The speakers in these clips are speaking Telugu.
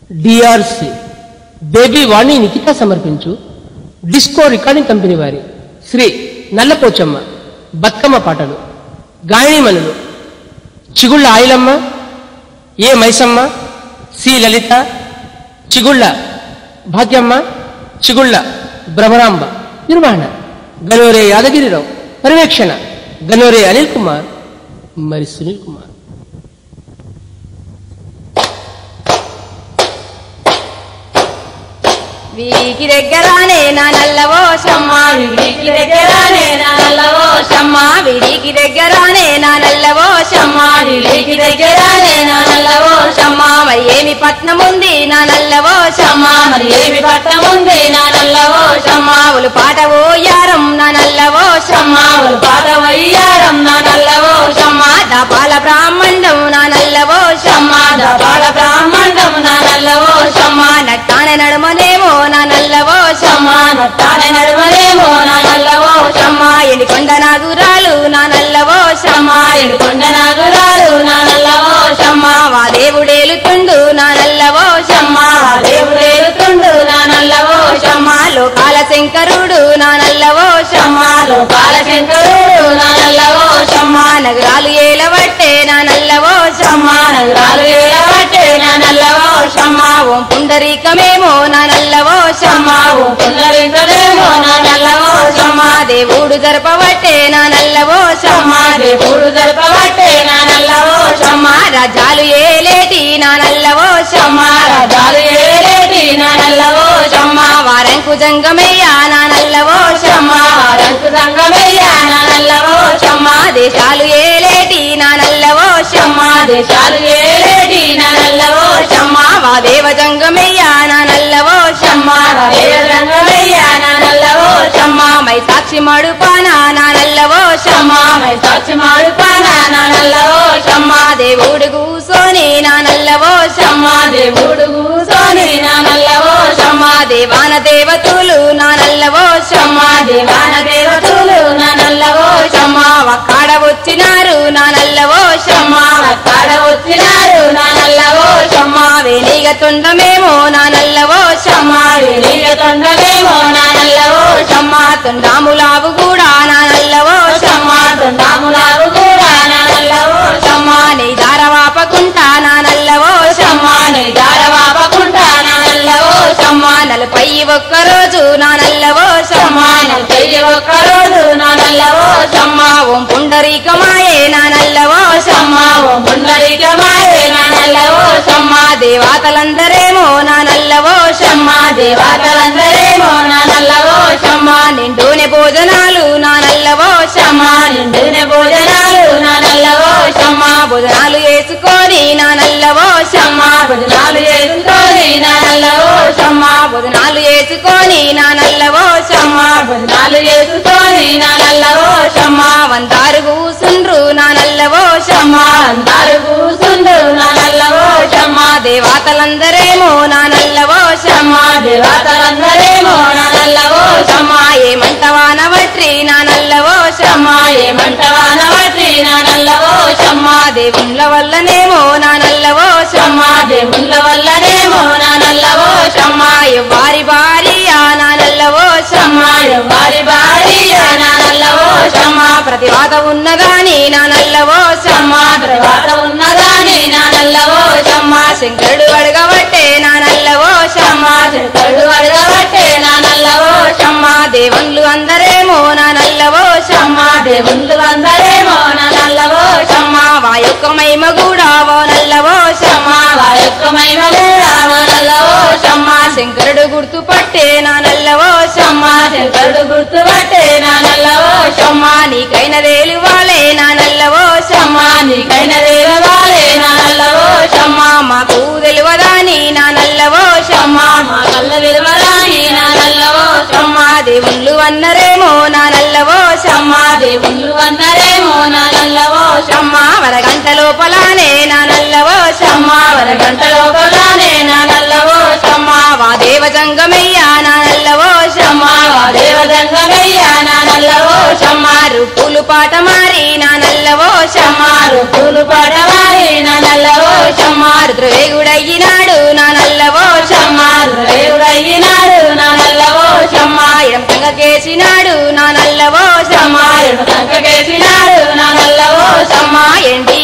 డిఆర్సి బేబీ వాణి నిఖిత సమర్పించు డిస్కో రికార్డింగ్ కంపెనీ వారి శ్రీ నల్లపోచమ్మ బతుకమ్మ పాటలు గాయనిమణులు చిగుళ్ళ ఆయిలమ్మ ఏ మైసమ్మ సి లలిత చిగుళ్ళ భాగ్యమ్మ చిగుళ్ళ భ్రమరాంబ నిర్వహణ గనోరే యాదగిరిరావు పర్యవేక్షణ గనోరే అనిల్ కుమార్ మరి సునీల్ కుమార్ వీరికి దగ్గరానే నా నల్లవో షమ్మ వీరికి దగ్గరానే నా నల్లవో షమ్మ వీరికి దగ్గరానే నా నల్లవో షమ్మ వీరికి దగ్గరానే నా నల్లవో షమ్మ మరి ఏమి పట్నం ఉంది నా నల్లవో షమ్మ మరి ఏమి పట్నం ఉంది నా నల్లవో షమ్మ ఉలు పాట ఓయారం నా నల్లవో షమ్మ ఉలు పాట ఓయారం నా నల్లవో షమ్మ దపాల బ్రాహ్మణం నా నల్లవో షమ్మ దపాల బ్రాహ్మణం నా నల్లవో షమ్మ నట్టానే నడుమనేమో నా నల్లవో షమ్మ నట్టానే నడుమనేమో నా నల్లవో షమ్మ ఎలికొండ నాగురాలు నా నల్లవో షమ్మ ఎలికొండ నాగురాలు నా నల్లవో షమ్మ వా దేవుడేలుతుండు నా నల్లవో షమ్మ వా దేవుడేలుతుండు నా నల్లవో షమ్మ లోకాల శంకరుడు నా నల్లవో షమ్మ లోకాల శంకరుడు నా నల్లవో షమ్మ నగరాలు ఏలవట్టే నా నల్లవో షమ్మ నగరాలు ఏలవట్టే నా నల్లవో షమ్మ ఓం పుండరీకమేమో నా నల్లవో షమ్మ ఓం పుండరీకమేమో నా నల్లవో షమ్మ దేవుడు జరపవట్టే నా నల్లవో షమ్మ దేవుడు జరపవట్టే నా నల్లవో షమ్మ రాజాలు ఏలేటి నా నల్లవో షమ్మ రాజాలు ఏలేటి నా నల్లవో షమ్మ వారంకు జంగమయ్య నా నల్లవో షమ్మ వారంకు జంగమయ్య నా నల్లవో షమ్మ దేశాలు ఏలేటి నా నల్లవో షమ్మ దేశాలు ఏలేటి నా నల్లవో షమ్మ వా దేవ జంగమయ్య నా నల్లవో షమ్మ వా దేవ జంగమయ్య నా నల్లవో షమ్మ మై సాక్షి మడుపాన నా నల్లవో షమ్మ మై సాక్షి మడుపాన నా నల్లవో షమ్మ దేవుడు కూసోని నా నల్లవో షమ్మ దేవుడు కూసోని నా నల్లవో షమ్మ దేవాన దేవతలు నా నల్లవో షమ్మ దేవాన దేవతలు నా నల్లవో షమ్మ వక్కాడ వచ్చినారు నా నల్లవో షమ్మ వక్కాడ వచ్చినారు నా నల్లవో షమ్మ వేణిగ తొండమేమో నా నల్లవో షమ్మ వేణిగ తొండమేమో నా నల్లవో షమ్మ తొండాములావు కూడా నా నల్లవో షమ్మ తొండాములావు కూడా నా నల్లవో షమ్మ నీ దారవాపకుంటా నా నల్లవో షమ్మ నీ దారవాపకుంటా నా నల్లవో షమ్మ నలపై ఒక్కరోజు నా నల్లవో షమ్మ నలపై ఒక్కరోజు నా నల్లవో షమ్మ ఓం పుండరీకమాయే నా నల్లవో షమ్మ ఓం పుండరీకమాయే నా నల్లవో షమ్మ దేవతలందరేమో నా నల్లవో షమ్మ దేవతలందరేమో నా నల్లవో షమ్మ నిండునే భోజనాలు నా నల్లవో షమ్మ నిండునే భోజనాలు నా నల్లవో షమ్మ భోజనాలు వేసుకొని నా నల్లవో షమ్మ భోజనాలు వేసుకొని నా నల్లవో షమ్మ భోజనాలు వేసుకొని నా నల్లవో షమ్మ భోజనాలు వేసుకొని నా నల్లవో షమ్మ వందారు కూసుండ్రు నా నల్లవో షమ్మ వందారు కూసుండ్రు నా నల్లవో షమ్మ దేవతలందరేమో నా నల్లవో షమ్మ దేవతలందరేమో నా నల్లవో షమ్మ ఏమంటవాన వట్రి నా నల్లవో షమ్మ ఏమంటవాన వట్రి నా నల్లవో షమ్మ దేవుళ్ళ వల్లనేమో నా నల్లవో షమ్మ దేవుళ్ళ వల్లనేమో నా నల్లవో షమ్మ ఎవ్వారి భార్య నా నల్లవో షమ్మ ఎవ్వారి భార్య నా నల్లవో షమ్మ ప్రతివాత ఉన్నదాని నా నల్లవో షమ్మ ప్రతివాత ఉన్నదాని నా నల్లవో షమ్మ శంకరుడు అడగబట్టే నా నల్లవో షమ్మ శంకరుడు అడగబట్టే నా నల్లవో షమ్మ దేవుళ్ళు అందరేమో నా నల్లవో షమ్మ దేవుళ్ళు అందరేమో నా నల్లవో షమ్మ వా యొక్క మహిమ కూడా ఓ నల్లవో షమ్మ వా యొక్క మహిమ కూడా ఓ నల్లవో షమ్మ శంకరుడు గుర్తుపట్టే నా నల్లవో షమ్మ శంకరుడు గుర్తుపట్టే నా నల్లవో షమ్మ నీకైన దేలువాలే నా నల్లవో షమ్మ నీకైన దేలువాలే నా నల్లవో షమ్మ మాకు తెలువదాని నా నల్లవో షమ్మ మా కళ్ళ విలువదాని నా నల్లవో షమ్మ దేవుళ్ళు అన్నరేమో నా నల్లవో షమ్మ దేవుళ్ళు అన్నరేమో నా నల్లవో షమ్మ వరగంట లోపలానే నా నల్లవో షమ్మ వరగంట లోపలానే నా నల్లవో షమ్మ వా దేవ జంగమయ్య నా నల్లవో షమ్మ వా దేవ జంగమయ్య నా నల్లవో షమ్మ రుప్పులు పాట మారి నా నల్లవో షమ్మ రుప్పులు పాట మారి నా నల్లవో షమ్మ రుద్రవేగుడయ్యినాడు నా నల్లవో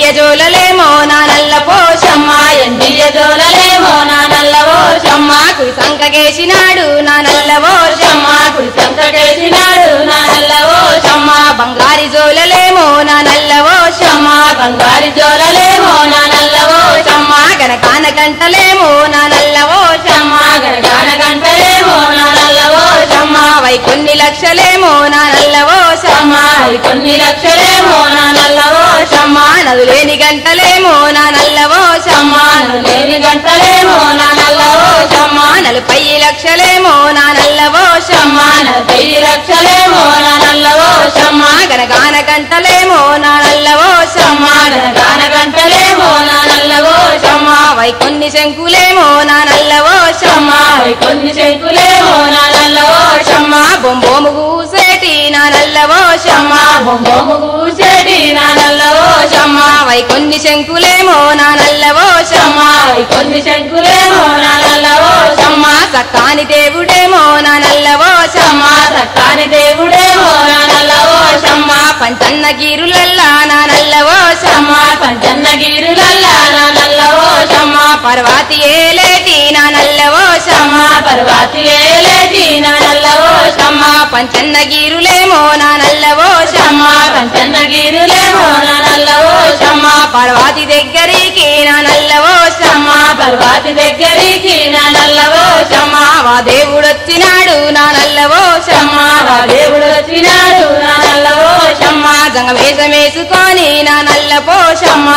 జోలలేమో నా నల్ల పోషమ్మ ఎండియ జోలలేమో నా నల్లవో షమ్మ కుడి సంకకేసినాడు నా నల్ల పోషమ్మ కుడి సంతకేసినాడు నా నల్లవో షమ్మ బంగారి జోలలేమో నా నల్ల పోషమ్మ బంగారి జోలలేమో నా నల్లవో షమ్మ గనకాన గంటలేమో నా నల్ల పోషమ్మ గనగాన గంటలేమో నా నల్లవో షమ్మ వై కొన్ని లక్షలేమో నా నల్ల పోషమ్మ అవి కొన్ని లక్షలేమో నా నల్లవో షమ్మ నదులేని గంటలేమో నా నల్ల పోషమ్మ లేని గంటలేమో నా నల్లవో షమ్మ నలభై లక్షలేమో నా నల్ల పోషమ్మ నలభై లక్షలేమో నా నల్లవో షమ్మ గనగాన గంటలేమో నా నల్ల పోషమ్మ గనగాన గంటలేమో నా నల్లవో షమ్మ వై కొన్ని శంకులేమో నా నల్ల పోషమ్మ అవి కొన్ని శంకులేమో నా నల్లవో షమ్మ బొంబోము కూసేటి నా నల్ల పోషమ్మ బొమ్మము కూసేటి నా నల్లవో షమ్మ వై కొన్ని శంకులేమో నా నల్ల పోషమ్మ అవి కొన్ని శంకులేమో నా నల్లవో షమ్మ సక్కాని దేవుడేమో నా నల్ల పోషమ్మ సక్కాని దేవుడేమో నా నల్లవో షమ్మ పంచన్న గీరులల్లా నా నల్ల పోషమ్మ పంచన్న గిరులల్లా నా నల్లవో షమ్మ పర్వాతి ఏలేటి నా నల్ల పోషమ్మ పర్వాతి ఏలేటి నా నల్లవో షమ్మ పంచన్న గీరులేమో నా నల్ల పోషమ్మ పంచన్న గిరులేమో నా నల్లవో షమ్మ పర్వాతి దగ్గరికి నా నల్ల పోషమ్మ పర్వాతి దగ్గరికి నా నల్లవో షమ్మ వా దేవుడొచ్చినాడు నా నల్ల పోషమ్మ మా దేవుడు వచ్చినాడు నా నల్లవో షమ్మ జంగ వేషమేసుకొని నా నల్ల పోషమ్మ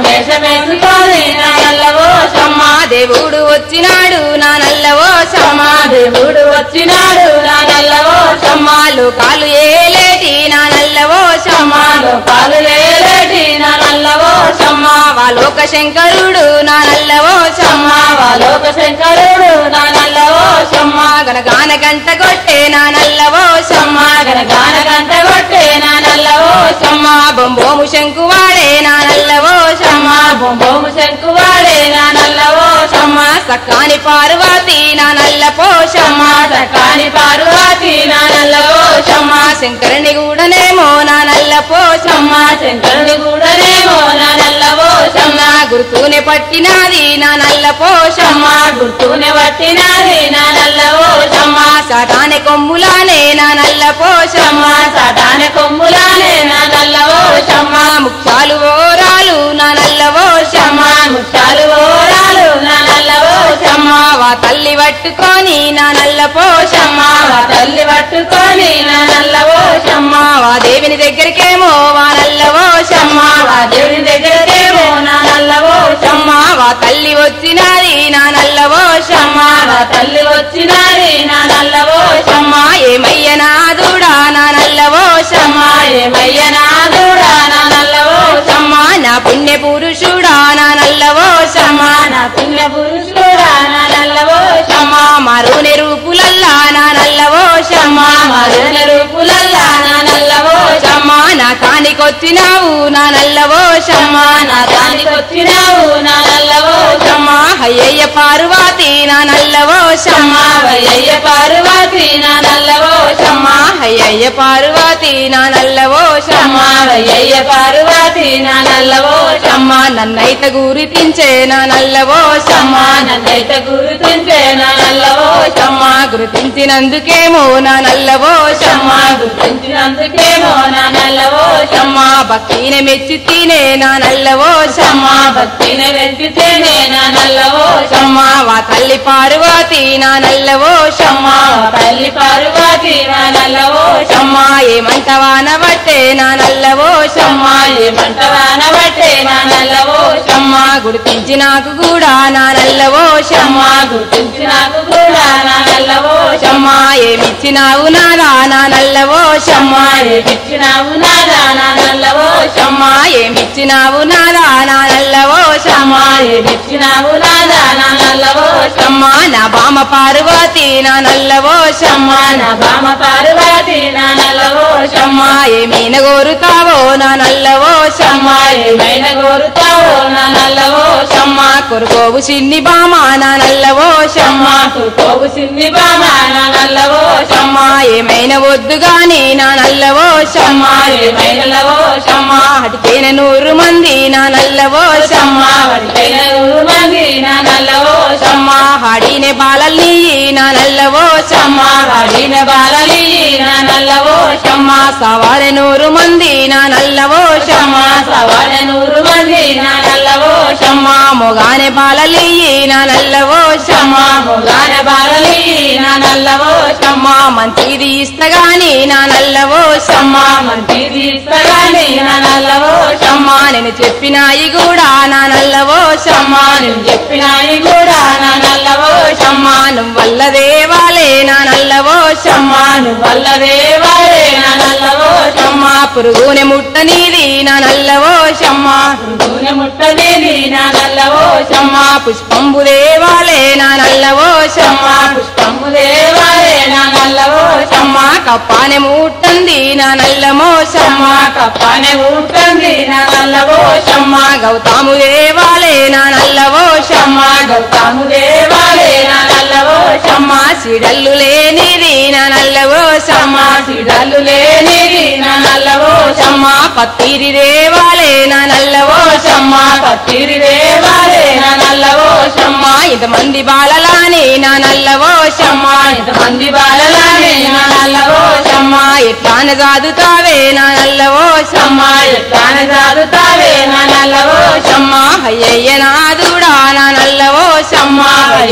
వేషమేసుకొని నా నల్లవో షమ్మ దేవుడు వచ్చినాడు నా నల్ల పోషమ్మ దేవుడు వచ్చినాడు నా నల్లవో షమ్మ లోకాలు ఏలేటి నా నల్ల పోషమ్మ పాలు లేలేటి నా నల్లవో షమ్మ వా లోక శంకరుడు నా నల్ల పోషమ్మ లోక శంకరుడు నా నల్లవో షమ్మ గనగాన గంట కొట్టే నా నల్ల పోషమ్మ గనగాన గంట కొట్టే నా నల్లవో షమ్మ బొంబోము శంకువాడే నా నల్ల పోషమ్మ బొమ్మము శంకువాడే నా నల్లవో షమ్మ సక్కాని పార్వతి నా నల్ల పోషమ్మ సకాని పార్వతి నా నల్లవో షమ్మ శంకరుని కూడానేమో నా నల్ల పోషమ్మ శంకరుని కూడానేమో నా నల్లవో షమ్మ గుర్తునే పట్టినాది నా నల్ల పోషమ్మ గుర్తునే పట్టినాది నా నల్లవో షమ్మ సాటాని కొమ్ములానే నా నల్ల పోషమ్మ సటాన కొమ్ములానే నా నల్లవో షమ్మ ముఖ్యాలు ఓరాలు నా నల్ల పోషమ్మ ముత్తాలు ఓరాలు నా నల్లవో షమ్మ వా తల్లి పట్టుకొని నా నల్ల పోషమ్మ మా తల్లి పట్టుకొని నా నల్లవో షమ్మ వా దేవిని దగ్గరికేమో వా నల్ల పోషమ్మ మా దేవుని దగ్గరకేమో నా నల్లవో షమ్మ వా తల్లి వచ్చినాది నా నల్ల పోషమ్మ మా తల్లి వచ్చినాది నా నల్లవో షమ్మ ఏమయ్య నాదుడా నా నల్ల పోషమ్మ ఏమయ్య నాదుడా నా నల్లవో షమ్మ నా పుణ్య పురుషుడా నా నల్ల పోషమ్మ నా పుణ్య పురుషుడా నా నల్లవో షమ్మ మరుని రూపులల్లా నా నల్ల పోషమ్మ మరుణ రూపులల్లా నా నల్లవో షమ్మ నా కానికొచ్చినావు నా నల్ల పోషమ్మ నా దానికొచ్చినావు నా నల్లవో షమ్మ అయ్యయ్య పార్వతి నా నల్ల పోషమ్మ వయ్య పార్వతి నా నల్లవో షమ్మ అయ్యయ్య పార్వతి నా నల్ల పోషమ్మ వయ్య పార్వతి నా నల్లవో షమ్మ నన్నైత గురితించే నా నల్ల పోషమ్మ నన్నైతే గుర్తించే నా నల్లవో షమ్మ గుర్తించినందుకేమో నా నల్ల పోషమ్మ గుర్తించినందుకేమో నా నల్లవో షమ్మ భక్తిని మెచ్చి తినే నా నల్ల పోషమ్మ భక్తిని వెతితేనే నా నల్లవో షమ్మ వా తల్లి పార్వతి నా నల్ల పోషమ్మ తల్లి పార్వతి నా నల్లవో షమ్మ ఏమంటవాన బట్టే నా నల్ల పోషమ్మ ఏమంటవాన బట్టే నా నల్లవో షమ్మ గుర్తించి నాకు కూడా నా నల్ల పోషమ్మ గుర్తించి నాకు కూడా నా నల్లవో షమ్మ ఏమిచ్చినావు నాదా నా నల్ల పోషమ్మ ఏమిచ్చినావు నాదా నా నల్లవో షమ్మ ఏమిచ్చినావు నాదా నా నల్ల పోషమ్మ ఏమిచ్చినావు నాదా నా నల్లవో షమ్మ నా బామ పార్వతి నా నల్ల పోషమ్మ నా బామ పార్వతి నా నల్లవో షమ్మ ఏమీన కోరుతావో నా నల్ల పోషమ్మ ఏమైనా కోరుతావో నా నల్లవో షమ్మ కొరుకోవు చిన్ని బామ నా నల్లవో షమ్మ పోగు సింది బామ నా నల్లవో షమ్మ ఏమైనా వద్దు గాని నా నల్లవో షమ్మ ఏమైనలవో షమ్మ అటుకైన నూరు మంది నా నల్లవో షమ్మ వాడికైన నూరు మంది నా నల్లవో షమ్మ హాడినే బాలల్ని నా నల్లవో షమ్మ వాడిన బాలలి నా నల్లవో షమ్మ సవారె నూరు మంది నా నల్లవో షమ్మ సవాల నూరు మంది నా నల్లవో షమ్మ మొగానే బాలలి నా నల్లవో షమ్మ మొగాన బాలలి నా నల్లవో షమ్మ మంచిది ఇస్తగాని నా నల్లవో షమ్మ మంచి తీసుకురాని నా నల్లవో షమ్మ నేను చెప్పినాయి కూడా నా నల్లవో షమ్మ నేను చెప్పినాయి కూడా నా నల్లవో షమ్మ నువ్వల్ల దేవాలే నా నల్లవో షమ్మ వల్ల దేవాలే నా నల్లవో షమ్మ పురుగునే ముట్టనీది నా నల్లవో షమ్మ నూనె ముట్టనేది నా నల్లవో షమ్మ పుష్పంబు దేవాలే నా నల్లవో షమ్మ పుష్పము దేవాలే నా నల్లవో షమ్మ కప్పానే ముట్టంది నా నల్లమో షమ్మ కప్పనే ఉంటుంది నా నల్లవో షమ్మ గౌతాము దేవాలే నా నల్లవో షమ్మ గౌతము దేవాలే నా నల్లవో షమ్మ సిడల్లు లేనిది నా నల్లవో షమ్మ సిడలు లేనిది నా నల్లవో షమ్మ పత్తిరి దేవాలే నా నల్లవో షమ్మ పత్తిరి దేవాలే నా నల్లవో షమ్మ ఇంతమంది బాలలాని నా నల్లవో షమ్మ ఇంతమంది బాలలానే నా నల్లవో షమ్మ ఎట్లాన సాదుతావే నా నల్లవో షమ్మ ఎట్లాన సాదుతావే నా నల్లవో షమ్మ అయ్యయ్య నాదుడా నా నల్లవో షమ్మ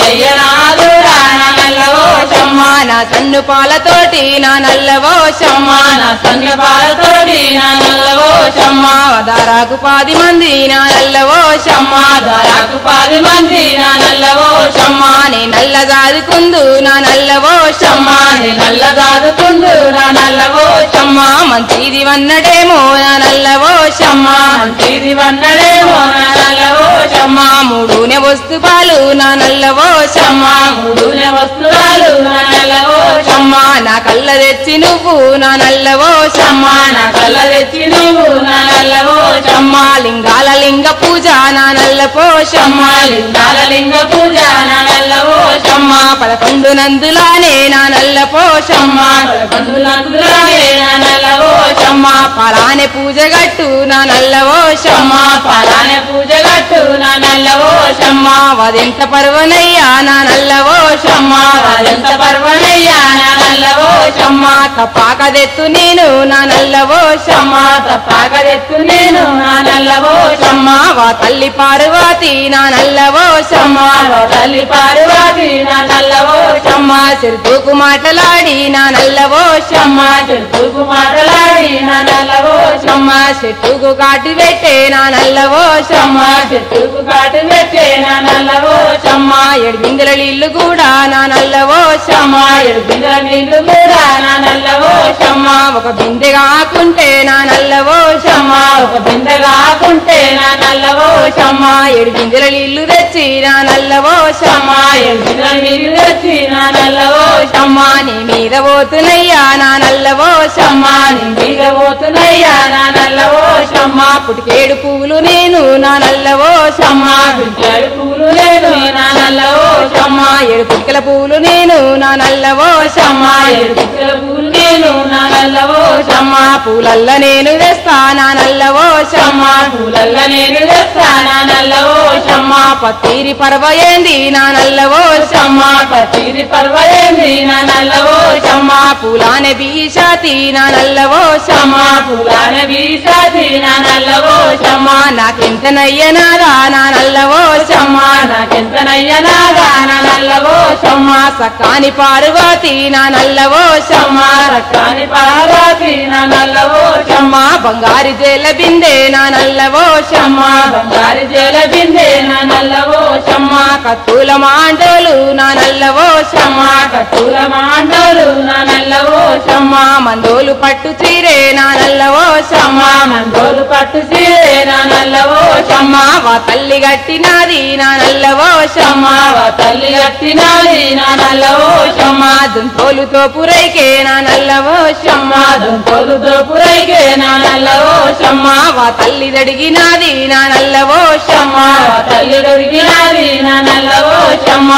అయ్యనాథుడా నా నల్లవో షమ్మ నా తన్ను పాలతోటి నా నల్లవో షమ్మ నా సంగ పాలతోటి నా నల్లవో షమ్మ వదారాకు పాది మంది నా నల్లవో షమ్మ దారాకు పది మంది నా నల్లవో షమ్మ నే నల్ల సాదుకుందు నా నల్లవో షమ్మ నే నల్ల దాదుకుండు నా నల్లవో షమ్మ మంచిది వన్నడేమో నా నల్లవో షమ్మ మంచిది వన్నడేమో నా నల్లవో షమ్మ మూడునే వస్తు పాలు నా నల్లవో షమ్మ మూడునే వస్తువులు నా నల్లవో షమ్మ నా కళ్ళ తెచ్చి నువ్వు నా నల్లవో షమ్మ నా కళ్ళ తెచ్చి నువ్వు నా నల్లవో షమ్మ లింగాల లింగ పూజ నా నల్లపో షమ్మ లింగాల లింగ పూజ నా నల్లవో షమ్మ పదకొండు నందులానే నా నల్లపో షమ్మ బంధులందులానే నా నల్లవో షమ్మ పలానే పూజ గట్టు నా నల్లవో షమ్మ పలానే పూజ గట్టు నా నల్లవో షమ్మ వదెంత పర్వనయ్యా నా నల్లవో షమ్మ ఎంత పర్వనయ్యా నా నల్లవో షమ్మ తపాకదెత్తు నేను నా నల్లవో షమ్మ తప్పాకదెత్తు నేను నా నల్లవో షమ్మ వా తల్లి పార్వతి నా నల్లవో షమ్మ తల్లి పార్వతి నా నల్లవో షమ్మ సిరుతూకు మాటలాడి నా నల్లవో షమ్మ చెట్టుకు మాటలాడి నా నల్లవో షమ్మ చెట్టుకు కాటి పెట్టే నా నల్లవో షమ్మ చెట్టుకు కాటు పెట్టే నా నల్లవో షమ్మ ఎడిగిందల నీళ్లు కూడా నా నల్లవో షమ్మ ఎడుగుల నీళ్లు కూడా నా నల్లవో షమ్మ ఒక బిందె కాకుంటే నా నల్లవో షమ్మ ఒక బిందె కాకుంటే నా నల్లవో షమ్మ ఎడిగిందల నీళ్లు తెచ్చి నా నల్లవో షమ్మ ఎడుగుల నీళ్లు తెచ్చి నా నల్లవో షమ్మ నీ మీద పోతున్నయ్యా నా నల్లవో షమ్మ నీ మీద పోతున్నాయ్యా నా నల్లవో షమ్మ పుటికేడు పువ్వులు నేను నా నల్లవో షమ్మ పిచ్చాడు పూలు లేదు నా నల్లవో షమ్మ ఏడు పుట్కల పువ్వులు నేను నా నల్లవో షమ్మ ఏడు పిచ్చల పూలు నేను నా నల్లవో షమ్మ పూలల్ల నేను తెస్తా నా నల్లవో షమ్మ పూలల్ల నేను తెస్తా నా నల్లవో షమ్మ పత్తిరి పర్వయేంది నా నల్లవో షమ్మ పచ్చిది పర్వలేంది నా నల్లవో షమ్మ పూలానే బీషాతి నా నల్లవో షమ్మ పూలాన వీసాది నా నల్లవో షమ్మ నాకెంత నయ్యనారా నా నల్లవో షమ్మ నాకెంత నయ్యనాగా నా నల్లవో షమ్మ సకాని పార్వతి నా నల్లవో షమ్మ రక్కాని పార్వతి నా నల్లవో షమ్మ బంగారు జేల బిందె నా నల్లవో షమ్మ బంగారు జల బిందె నా నల్లవో షమ్మ కత్తుల మాండోలు నా నల్లవో షమ్మ కట్టుల మాండోలు నా నల్లవో షమ్మ మందోలు పట్టు చీరే నా నల్లవో షమ్మ మందోలు పట్టు సీరే నా నల్లవో షమ్మ వా తల్లి గట్టినాది నా నల్లవో షమ్మ వా తల్లి కట్టినాది నా నల్లవో షమ్మ దుంతోలుతో పురైకే నా నల్లవో షమ్మ దుంపలు దోపురైగే నా నల్లవో షమ్మ వా తల్లి దడిగినాది నా నల్లవో షమ్మ వా తల్లి దొరికినాది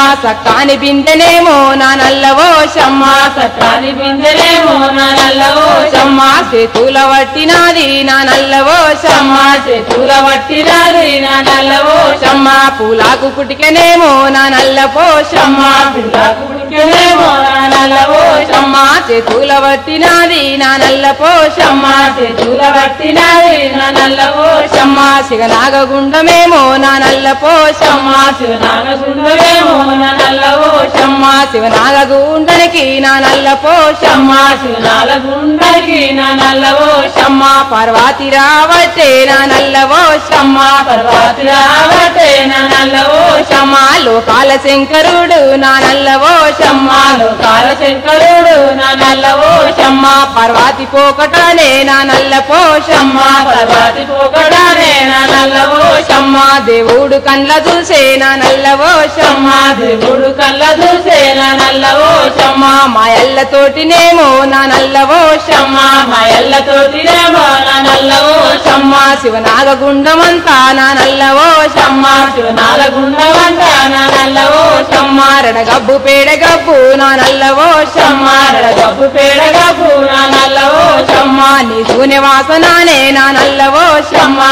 సక్కాని బిందెనేమో నా నల్లవో షమ్మ సత్తాని బిందెలేమో నా నల్లవో షమ్మ చేతుల వట్టినాది నా నల్లవో షమ్మ చేతుల పట్టినాది నా నల్లవో షమ్మ పూలాకు పుటికనేమో నా నల్ల పోషమ్మ పిల్లకు పుడికెనేమో నా నల్లవో షమ్మ చేతుల వట్టినాది నా నల్ల పోషమ్మ చేతుల పట్టినాది నా నల్లవో షమ్మ శివనాగగుండమేమో నా నల్ల పోషమ్మ శివనాగసుందరేమో నా నల్లవో షమ్మ శివనాగగుండనికి నా నల్ల పోషమ్మ శివనాగసుందరికి నా నల్లవో షమ్మ పార్వతి రావటే నా నల్లవో షమ్మ పర్వతి రావటే నా నల్లవో షమ్మ లోకాల శంకరుడు నా నల్లవో షమ్మ లోకాల శంకరుడు నా నల్లవో షమ్మ పార్వతి పోకటనే నా నల్ల పోషమ్మ పర్వతి పోకడానే నా నల్లవో షమ్మ దేవుడు కండ్ల చూసే నా నల్లవో షమ్మ దేవుడు కళ్ళ చూసే నా నల్లవో షమ్మ మాయల్లతోటినేమో నా నల్లవో షమ్మ మా ఎల్లతోటినేమో నా నల్లవో షమ్మ శివనాగగుండమంతా నా నల్లవో షమ్మ శివనాలగుండవంట నా నల్లవో షమ్మ రడగబ్బు పేడగబ్బు నా నల్లవో షమ్మ గబ్బు పేడగబ్బు నా నల్లవో షమ్మ నీ శూన్య వాసనానే నా నల్లవో షమ్మ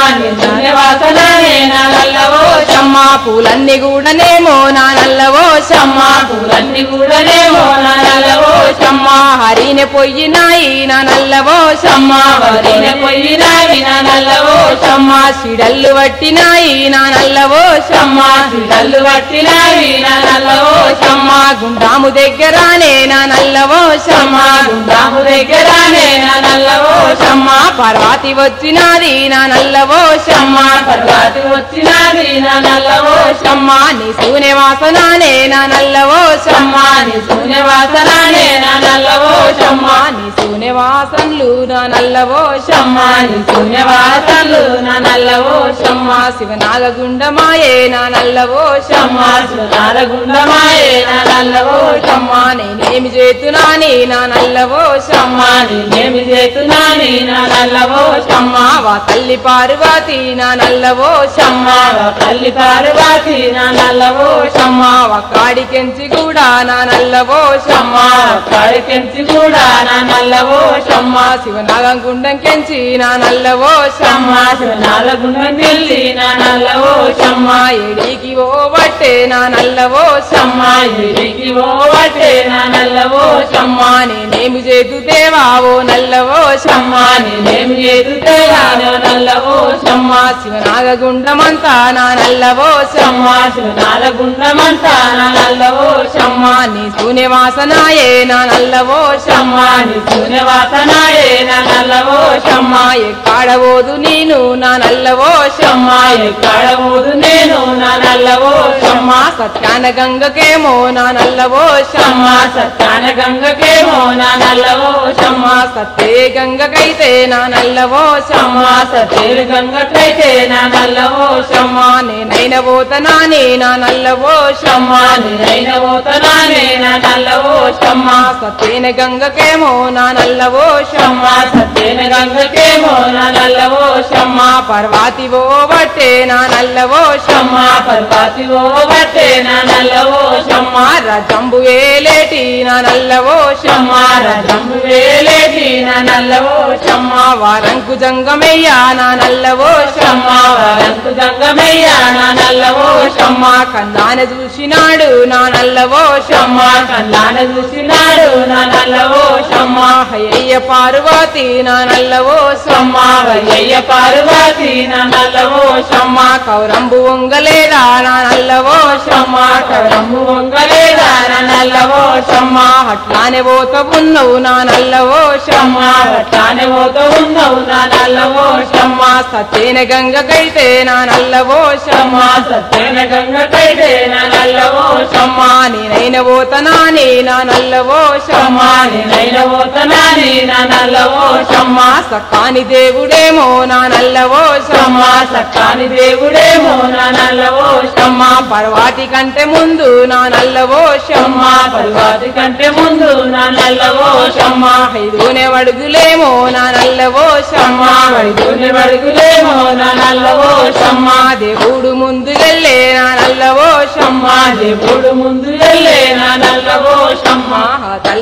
వాసననే నా నల్లవో షమ్మ పూలన్నీ కూడానేమో నా నల్లవో షమ్మ పూలన్నీ కూడానేమో నా నల్లవో షమ్మ హరిని పొయ్యినాయి నా నల్లవో షమ్మ వదిన పొయ్యినావి నా నల్లవో షమ్మ సిడల్లు పట్టినాయి నా నల్లవో షమ్మ కళ్ళు పట్టినావి నా నల్లవో షమ్మ గుండాము దగ్గరానే నా నల్లవో షమ్మ రాము దగ్గరానే నా నల్లవో షమ్మ పార్వతి వచ్చినాది నా నల్లవో షమ్మ పర్వతి వచ్చినది నా నల్లవో షమ్మ నీ శూన్య వాసనానే నా నల్లవో షమ్మ నీ శూన్య వాసనానే నా నల్లవో షమ్మ నీ శూన్య వాసనలు నా నల్లవో షమ్మ నీ శూన్య వాసనలు నా నల్లవో షమ్మ శివనాగగుండమాయే నా నల్లవో షమ్మ నారగుండమాయే నా నల్లవో షమ్మ నేనేమి చేతునాని నా నల్లవో షమ్మ నేనేమి చేస్తున్నాని నా నల్లవో షమ్మ వా తల్లి పార్వతి నా నల్లవో షమ్మ తల్లి పార్వతి నా నల్లవో షమ్మ వా కాడికెంచి కూడా నా నల్లవో షమ్మ కడికెంచి కూడా నా నల్లవో షమ్మ శివనాగగుండం కెంచి నా నల్లవో షమ్మ నారగుండం వెళ్ళి నా నల్లవో షమ్మ ఎడికి ఓ బట్టే నా నల్లవో షమ్మ ఎడికి ఓ వట్టే నా నల్లవో షమ్మ నేనేమి చేతు దేవావో నల్లవో షమ్మ నేనేమి చేతుతే నా నల్లవో షమ్మ శివనాగగుండమంతా నా నల్లవో షమ్మ నారగుండమంతా నా నల్లవో షమ్మ నీ శూన్య వాసనాయే నా నల్లవో షమ్మ నీ శూన్య వాసనాయే నా నల్లవో షమ్మ ఎక్కడవోదు నేను నా నల్లవో షమ్మ ఎక్కడ ఊదు నేను నా నల్లవో షమ్మ సత్యాన గంగకేమో నా నల్లవో షమ్మ సత్యాన గంగకేమో నా నల్లవో షమ్మ సత్తే గంగకైతే నా నల్లవో షమ్మ సతేరు గంగకైతే నా నల్లవో షమ్మ నేనైన పోతనాని నా నల్లవో షమ్మ నేనైన పోతనానే నా నల్లవో షమ్మ సత్యేన గంగకేమో నా నల్లవో షమ్మ సత్యన గంగకేమో నా నల్లవో షమ్మ పర్వాతి ఓ బట్టే నా నల్లవో షమ్మ పర్వతి ఓ బట్టే నా నల్లవో షమ్మ రజంబు ఏలేటి నా నల్లవో షమ్మ రథము వేలేటి నా నల్లవో షమ్మ వారంకు జంగమయ్యా నా నల్లవో షమ్మ వరంకు గంగమయ్య నా నల్లవో షమ్మ కన్నాన చూసినాడు నా నల్లవో షమ్మ కల్లాన చూసినాడు నా నల్లవో షమ్మ హయ్య పార్వతి నా నల్లవో షమ్మ వయ్య పార్వతి నా నల్లవో షమ్మ కౌరంబు వంగలేదా నా నల్లవో షమ్మ కరము వంగలేదా నా నల్లవో షమ్మ అట్లానే పోత ఉన్నవు నా నల్లవో షమ్మ తానే పోతూ ఉన్నావు నా నల్లవో షమ్మ సత్యేన గంగకైతే నా నల్లవో షమ్మ సత్యన గంగకైతే నా నల్లవో షమ్మ నేనైన పోతనాని నా నల్లవో షమ్మ నేనైన పోతనాని నా నల్లవో షమ్మ సక్కాని దేవుడేమో నా నల్లవో షమ్మ సక్కాని దేవుడేమో నా నల్లవో షమ్మ పర్వాటి కంటే ముందు నా నల్లవో షమ్మ పర్వతి కంటే ముందు నా నల్లవో షమ్మ ఐదునే వడుగులేమో నా నల్లవో షమ్మ వడిగుని వడుగులేమో నా నల్లవో షమ్మ దేవుడు ముందుకెళ్ళే నా నల్లవో షమ్మ దేవుడు ముందు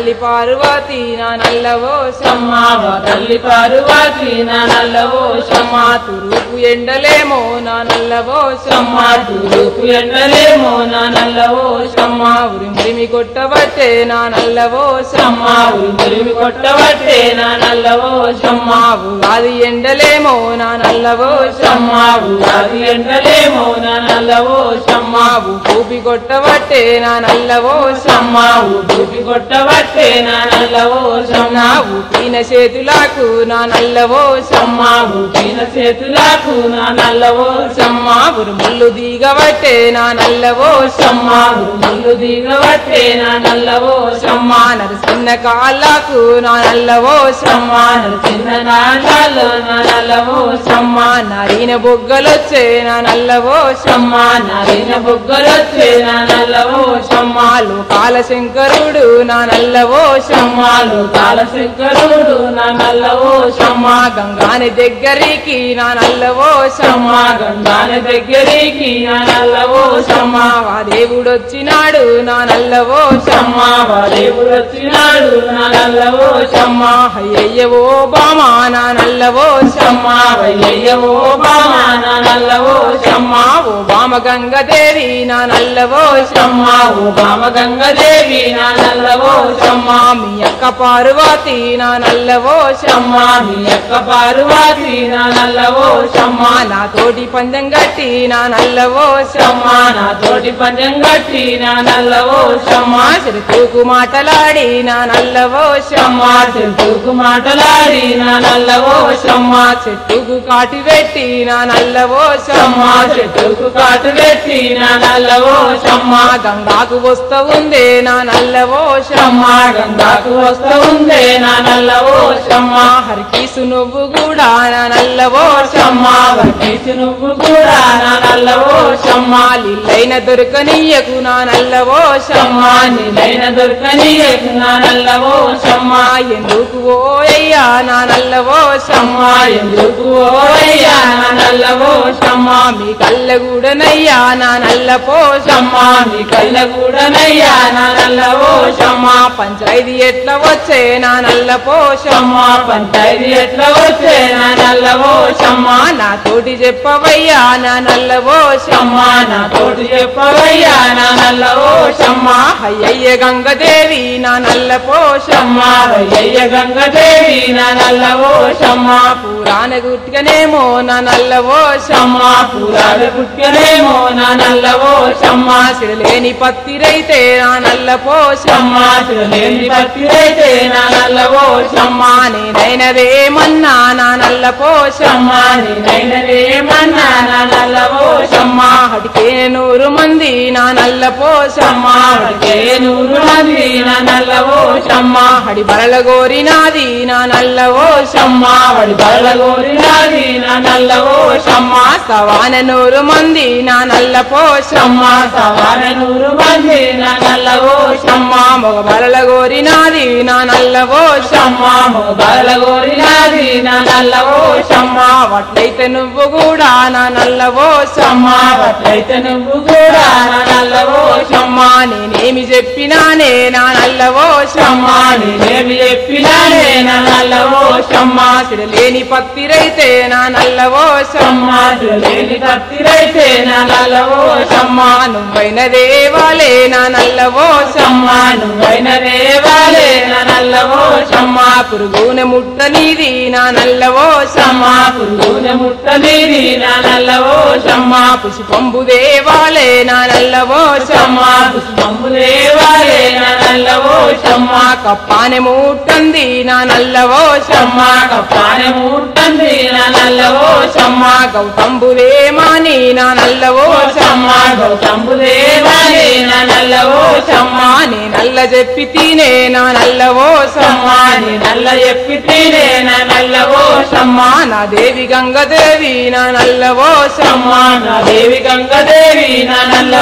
తల్లి పార్వతి నా నల్లవో షమ్మ ఓ తల్లి పార్వతి నా నల్లవో షమ్మ షమ్మా తురుపు ఎండలేమో నా నల్లవో షమ్మ షమ్మా తూరుపు ఎండలేమో నా నల్లవో షమ్మ షమ్మా ఉరిమిరిమి కొట్టబట్టే నా నల్లవో షమ్మ షమ్మా ఉరిమి కొట్టబట్టే నా నల్లవో షమ్మ షమ్మా ఉగాది ఎండలేమో నా నల్లవో షమ్మ షమ్మా ఉగాది ఎండలేమో నా నల్లవో షమ్మ షమ్మా ఊపి కొట్టబట్టే నా నల్లవో షమ్మ షమ్మా ఊపి కొట్టబట్టే నా నల్లవో షమ్మ షమ్మా ఊపిన చేతులకు నా నల్లవో షమ్మ షమ్మా ఊపిన చేతులకు నా నల్లవో షమ్మ షమ్మా ఉరుముళ్ళు దిగబట్టే నా నల్లవో షమ్మ షమ్మా ఉరుములు దిగబట్టే నా నల్లవో షమ్మ షమ్మా నరసిన్న కాళ్ళకు నా నల్లవో షమ్మ షమ్మా చిన్న నాళ్ళలో నా నల్లవో షమ్మ షమ్మా నరిన బొగ్గలొచ్చే నా నల్లవో షమ్మ షమ్మా నరిన బుగ్గలొచ్చే నా నల్లవో షమ్మ షమ్మా లోకాల శంకరుడు నా నల్లవో షమ్మా షమ్మాలు కాలశంకరుడు నా నల్లవో షమ్మ షమ్మా గంగాని దగ్గరికి నా నల్లవో షమ్మ షమ్మా గంగాని దగ్గరికి నా నల్లవో షమ్మ షమ్మా వా దేవుడు వచ్చినాడు నా నల్లవో షమ్మ షమ్మా దేవుడు వచ్చినాడు నా నల్లవో షమ్మ షమ్మా అయ్యయ్యవో బామా నా నల్లవో షమ్మ షమ్మా వయ్యవో బామా నా నల్లవో షమ్మ షమ్మా ఓ బామ గంగదేవి నా నల్లవో షమ్మ షమ్మా ఓ బామ గంగదేవి నా నల్లవో షమ్మ షమ్మా మీ అక్క పార్వతి నా నల్లవో షమ్మ షమ్మా మీ యొక్క పార్వతి నా నల్లవో షమ్మ షమ్మా నా తోటి పందెం గట్టి నా నల్లవో షమ్మ షమ్మా నా తోటి పందెం కట్టి నా నల్లవో షమ్మ షమ్మా చెరుతూకు మాటలాడి నా నల్లవో షమ్మ షమ్మా చెట్టుకు మాటలాడి నా నల్లవో షమ్మ షమ్మా చెట్టుకు కాటి పెట్టి నా నల్లవో షమ్మ షమ్మా చెట్టుకు కాటు పెట్టి నా నల్లవో షమ్మ షమ్మా గంగాకు వస్తా ఉందే నా నల్లవో షమ్మ షమ్మా గంగాకు వస్తా ఉందే నా నల్లవో షమ్మ షమ్మా హరికీసు నువ్వు కూడా నా నల్లవో షమ్మ షమ్మా వడ్డీసి నువ్వు కూడా నా నల్లవో షమ్మ షమ్మా లిల్లైన దొరకనీయకు నా నల్లవో షమ్మ షమ్మా నీలైన దొరకని నా నల్లవో షమ్మ షమ్మా ఎందుకు ఓయ్యా నా నల్లవో షమ్మ షమ్మా ఎందుకు ఓయ్యా నా నల్లవో షమ్మ షమ్మా మీ కళ్ళగూడనయ్యా నా నల్లపో షమ్మ షమ్మా నీ కళ్ళ కూడానయ్యా నా నల్లవో షమ్మ షమ్మా పంచాయతీ ఎట్లా వచ్చే నా నల్లపో షమ్మ షమ్మా పంచాయతీ ఎట్లా వచ్చే నా నల్లవో షమ్మ షమ్మా నా తోటి చెప్పవయ్యా నా నల్లవో షమ్మ షమ్మా నా తోటి చెప్పవయ్యా నా నల్లవో షమ్మ షమ్మా అయ్యయ్య గంగదేవి నా నల్లపో షమ్మ షమ్మా వయ్యయ్య గంగదేవి నా నల్లవో షమ్మ షమ్మా పురాణ గుర్తుగానేమో నా నల్లవో షమ్మ షమ్మా పురాణ పుట్కనేమో నా నల్లవో షమ్మ షమ్మా సిరలేని పత్తిరైతే నా నల్లపో షమ్మ షమ్మా లేని పత్తిరైతే నా నల్లవో షమ్మ షమ్మా నేనైనదేమన్నా నా నల్లపో షమ్మ షమ్మా నేనైనదేమన్నా నా నల్లవో షమ్మ షమ్మా హటికే నూరు మంది నా నల్లపో షమ్మ షమ్మా వడికే నూరు మంది నా నల్లవో షమ్మ షమ్మా హడి బరల గోరినాది నా నల్లవో షమ్మ షమ్మా వడి బల గోరినాది నా నల్లవో షమ్మ షమ్మా సవాన నూరు మంది నా నల్లపో షమ్మ షమ్మా సవాన నూరు మంది నా నల్లవో షమ్మ షమ్మా మగ బరల గోరినాది నా నల్లవో షమ్మ షమ్మా బల గోరినాది నా నల్లవో షమ్మ షమ్మా వట్లయితే నువ్వు కూడా నా నల్లవో షమ్మ షమ్మా అట్లయితే నువ్వు కూడా నా నల్లవో షమ్మ షమ్మా నేనేమి చెప్పినానే నా నల్లవో షమ్మ షమ్మా నేనేమి చెప్పినానే నా నల్లవో షమ్మ షమ్మా సిరలేని పత్తిరైతే నా నల్లవో షమ్మ షమ్మా లేని కత్తిరైతే నా నల్లవో షమ్మ షమ్మా నువ్వైన దేవాలే నా నల్లవో షమ్మ షమ్మా నువ్వైన రేవాలే నా నల్లవో షమ్మ షమ్మా పురుగున ముట్టనిది నా నల్లవో షమ్మ షమ్మా పురుగున ముట్టలేని నా నల్లవో షమ్మ షమ్మా పుష్పంబు దేవాలే నా నల్లవో షమ్మ షమ్మా పుష్పంబు రేవాలే నా నల్లవో షమ్మ షమ్మా కప్పానె ముట్టంది నా నల్లవో షమ్మ షమ్మా కప్పానే ముట్టంది నా నల్లవో షమ్మ షమ్మా గౌతంబు దేమాని నా నల్లవో షమ్మ షమ్మా గౌతంబు దేవాలే నా నల్లవో షమ్మ షమ్మా నే నల్ల చెప్పి తినే నా నల్లవో షమ్మ షమ్మా నీ నల్ల ఎప్పితేనే నా నల్లవో షమ్మ షమ్మా నా దేవి గంగదేవి నా నల్లవో షమ్మ షమ్మా నా దేవి గంగదేవి నా నల్లవో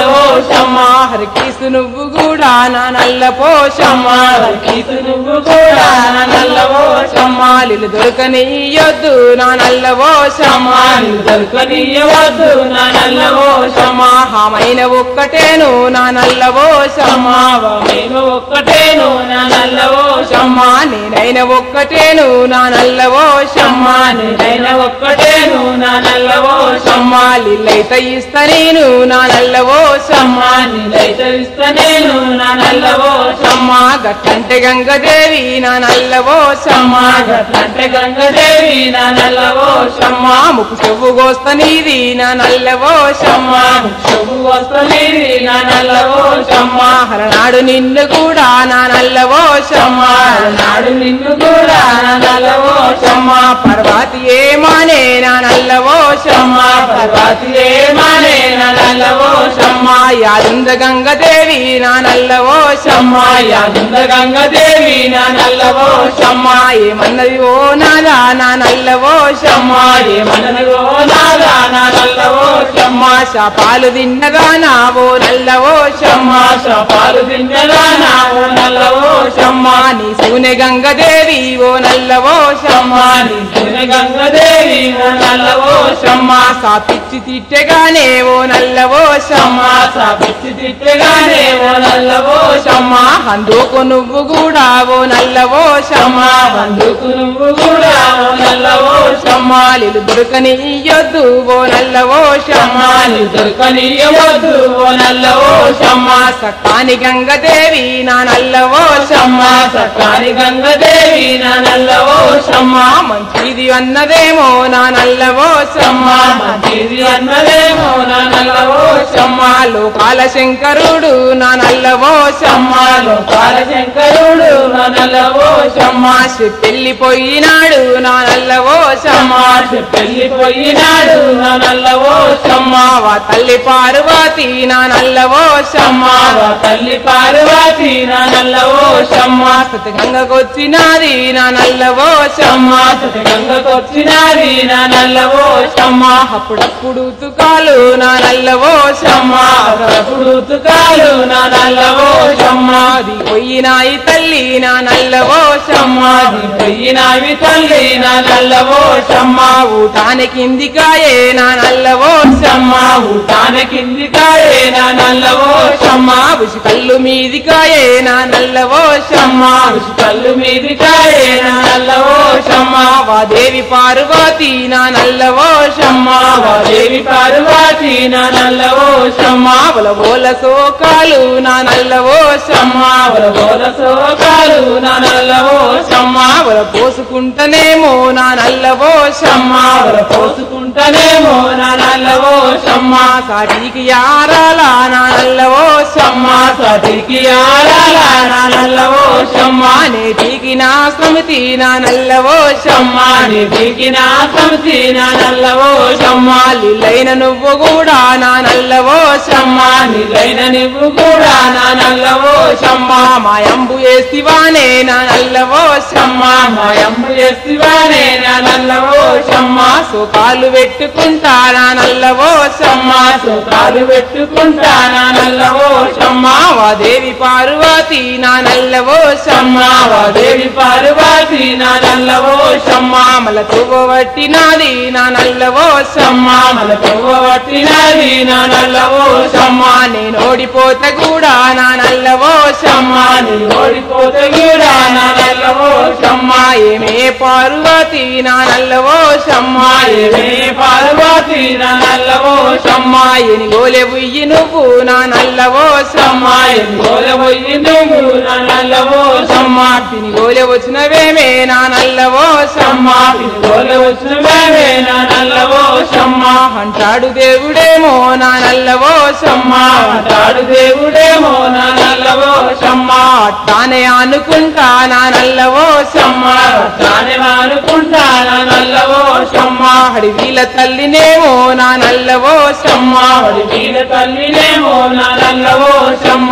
షమ్మ హరికీసు నువ్వు కూడా నా నల్ల పోషమ్మా కీసు నువ్వు కూడా నా నల్లవో షమ్మ లీలు దొరకనియొద్దు నా నల్ల పోషమ్మా నీవు దొరకనీయవద్దు నా నల్లవో షమ్మ హామైన ఒక్కటేను నా నల్ల పోషమ్మా నేను ఒక్కటేను నా నల్లవో షమ్మ నేనైన ఒక్కటేను నా నల్ల పోషమ్మా నేనైనా ఒక్కటేను నా నల్లవో షమ్మ లీలైత ఇస్తా నేను నా నల్ల పోషమ్మా నీలైతే ఇస్తా నేను నా నల్లవో షమ్మ గట్టంటే గంగదేవి నా నల్ల పోషమ్మా గట్లంటే గంగదేవి నా నల్లవో షమ్మ ముక్కు చెవు గోస్త నీది నా నల్ల పోషమ్మా శుభు వస్తలేది నా నల్లవో షమ్మ హరనాడు నిన్ను కూడా నా నల్ల పోషమ్మా నాడు నిన్ను కూడా నా నల్లవో షమ్మ పర్వతి ఏమానే నా నల్ల పోషమ్మా పర్వతి ఏమానే నా నల్లవో షమ్మ యాదుంద గంగదేవి నా నల్ల పోషమ్మా యాదుంద గంగదేవి నా నల్లవో షమ్మ ఏమన్నది ఓ నాదా నా నల్ల పోషమ్మా ఏమన్నదో నాదా నా నల్లవో షమ్మ శాపాలు తిన్నగానా ఓ నల్ల పోషమ్మా పాలు తిన్నదా నా ఓ నల్లవో షమ్మ నీ సూనె గంగదేవి ఓ నల్ల పోషమ్మా నీ శివ గంగదేవి నా నల్లవో షమ్మ సాపిచ్చి తిట్టెగానే ఓ నల్ల పోషమ్మా సాపిచ్చి తిట్టగానే ఓ నల్లవో షమ్మ అందుకు నువ్వు కూడా ఓ నల్ల పోషమ్మా బందుకు నువ్వు కూడా ఓ నల్లవో షమ్మ లీలు దొరకనియొద్దు ఓ నల్ల పోషమ్మా నీ దొరకనీయవద్దు ఓ నల్లవో షమ్మ సక్కాని గంగదేవి నా నల్ల పోషమ్మా సకాని గంగదేవి నా నల్లవో షమ్మ మంచిది అన్నదేమో నా నల్ల పోషమ్మా మంచిది అన్నదేమో నా నల్లవో షమ్మ లోకాల శంకరుడు నా నల్ల పోషమ్మా లోకాల శంకరుడు నా నల్లవో షమ్మ పెళ్లిపోయినాడు నా నల్ల పోషమ్మా పెళ్లిపోయినాడు నా నల్లవో షమ్మ వా తల్లి పార్వతి నా నల్ల పోషమ్మా వా తల్లి పార్వతి నా నల్లవో షమ్మ గంగకొచ్చినాది నా నల్ల పోషమ్మా గంగకొచ్చినాది నా నల్లవో షమ్మ అప్పుడప్పుడు తుకాలు నా నల్ల పోషమ్మా అప్పుడప్పుడు ఉతుకాలు నా నల్లవో షమ్మ అది పోయినాయి తల్లి నా నల్ల పోషమ్మా పోయినావి తల్లి నా నల్లవో షమ్మ ఊటాని కిందికాయే నా నల్ల పోషమ్మా ఊటాన కింది కాయే నా నల్లవో షమ్మ ఉసి కళ్ళు మీదికాయే నా నల్ల పోషమ్మా కళ్ళు మీది కాయే నా నల్లవో షమ్మ వాదేవి పార్వతి నా నల్ల పోషమ్మా దేవి పార్వతి నా నల్లవో షమ్మ బోల బోల సోకాలు నా నల్ల పోషమ్మా బోల సోకాలు నా నల్లవో షమ్మ బోల పోసుకుంటనేమో నా నల్ల పోషమ్మా పోసుకుంటానేమో నా నల్లవో షమ్మ సాటికి యారాల నా నల్ల పోషమ్మా సతికి ఆరాల నా నల్లవో షమ్మ నేటికి నా సమితి నా నల్ల పోషమ్మా నీటికి నా సంతి నా నల్లవో షమ్మ లీలైన నువ్వు కూడా నా నల్ల పోషమ్మా నీలైన నువ్వు కూడా నా నల్లవో షమ్మ మాయంబు వేసివానే నా నల్ల పోషమ్మా మాయమ్మ చేసివానే నా నల్లవో షమ్మ సుఖాలు పెట్టుకుంటా నా నల్ల పోషమ్మా సుఖాలు పెట్టుకుంటా నా నల్లవో షమ్మ వాదేవి పార్వతి నా నల్ల పోషమ్మా దేవి పార్వతి నా నల్లవో షమ్మ మల తువ్వబట్టినాది నా నల్ల పోషమ్మా మల పట్టినది నా నల్లవో షమ్మ నేను ఓడిపోతే కూడా నా నల్ల పోషమ్మా నీ ఓడిపోతే కూడా నా నల్లవో షమ్మ ఏమే పార్వతి నా నల్ల పోషమ్మా ఏమే పార్వతి నా నల్లవో షమ్మ ఎని గోలె ఉయ్యి నువ్వు నా నల్ల పోషమ్మా గోల పోయి నువ్వు నా నల్లవో షమ్మ పిని గోలె వచ్చినవేమే నా నల్ల పోషమ్మా గోల వచ్చినవేమే నా నల్లవో షమ్మ అంటాడు దేవుడేమో నా నల్ల పోషమ్మా తాడు దేవుడేమో నా నల్లవో షమ్మ అట్టానే అనుకుంటా నా నల్ల పోషమ్మా తానే అనుకుంటా నా నల్లవో షమ్మ అడవిల తల్లినేమో నా నల్ల పోషమ్మా వీర తల్లినేమో నా నల్లవో షమ్మ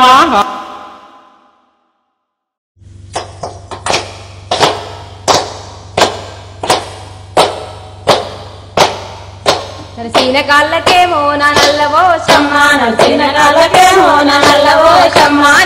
నరసీన కాళ్ళకేమో నా నల్లవో షమ్మ నరసిన కాళ్ళకేమో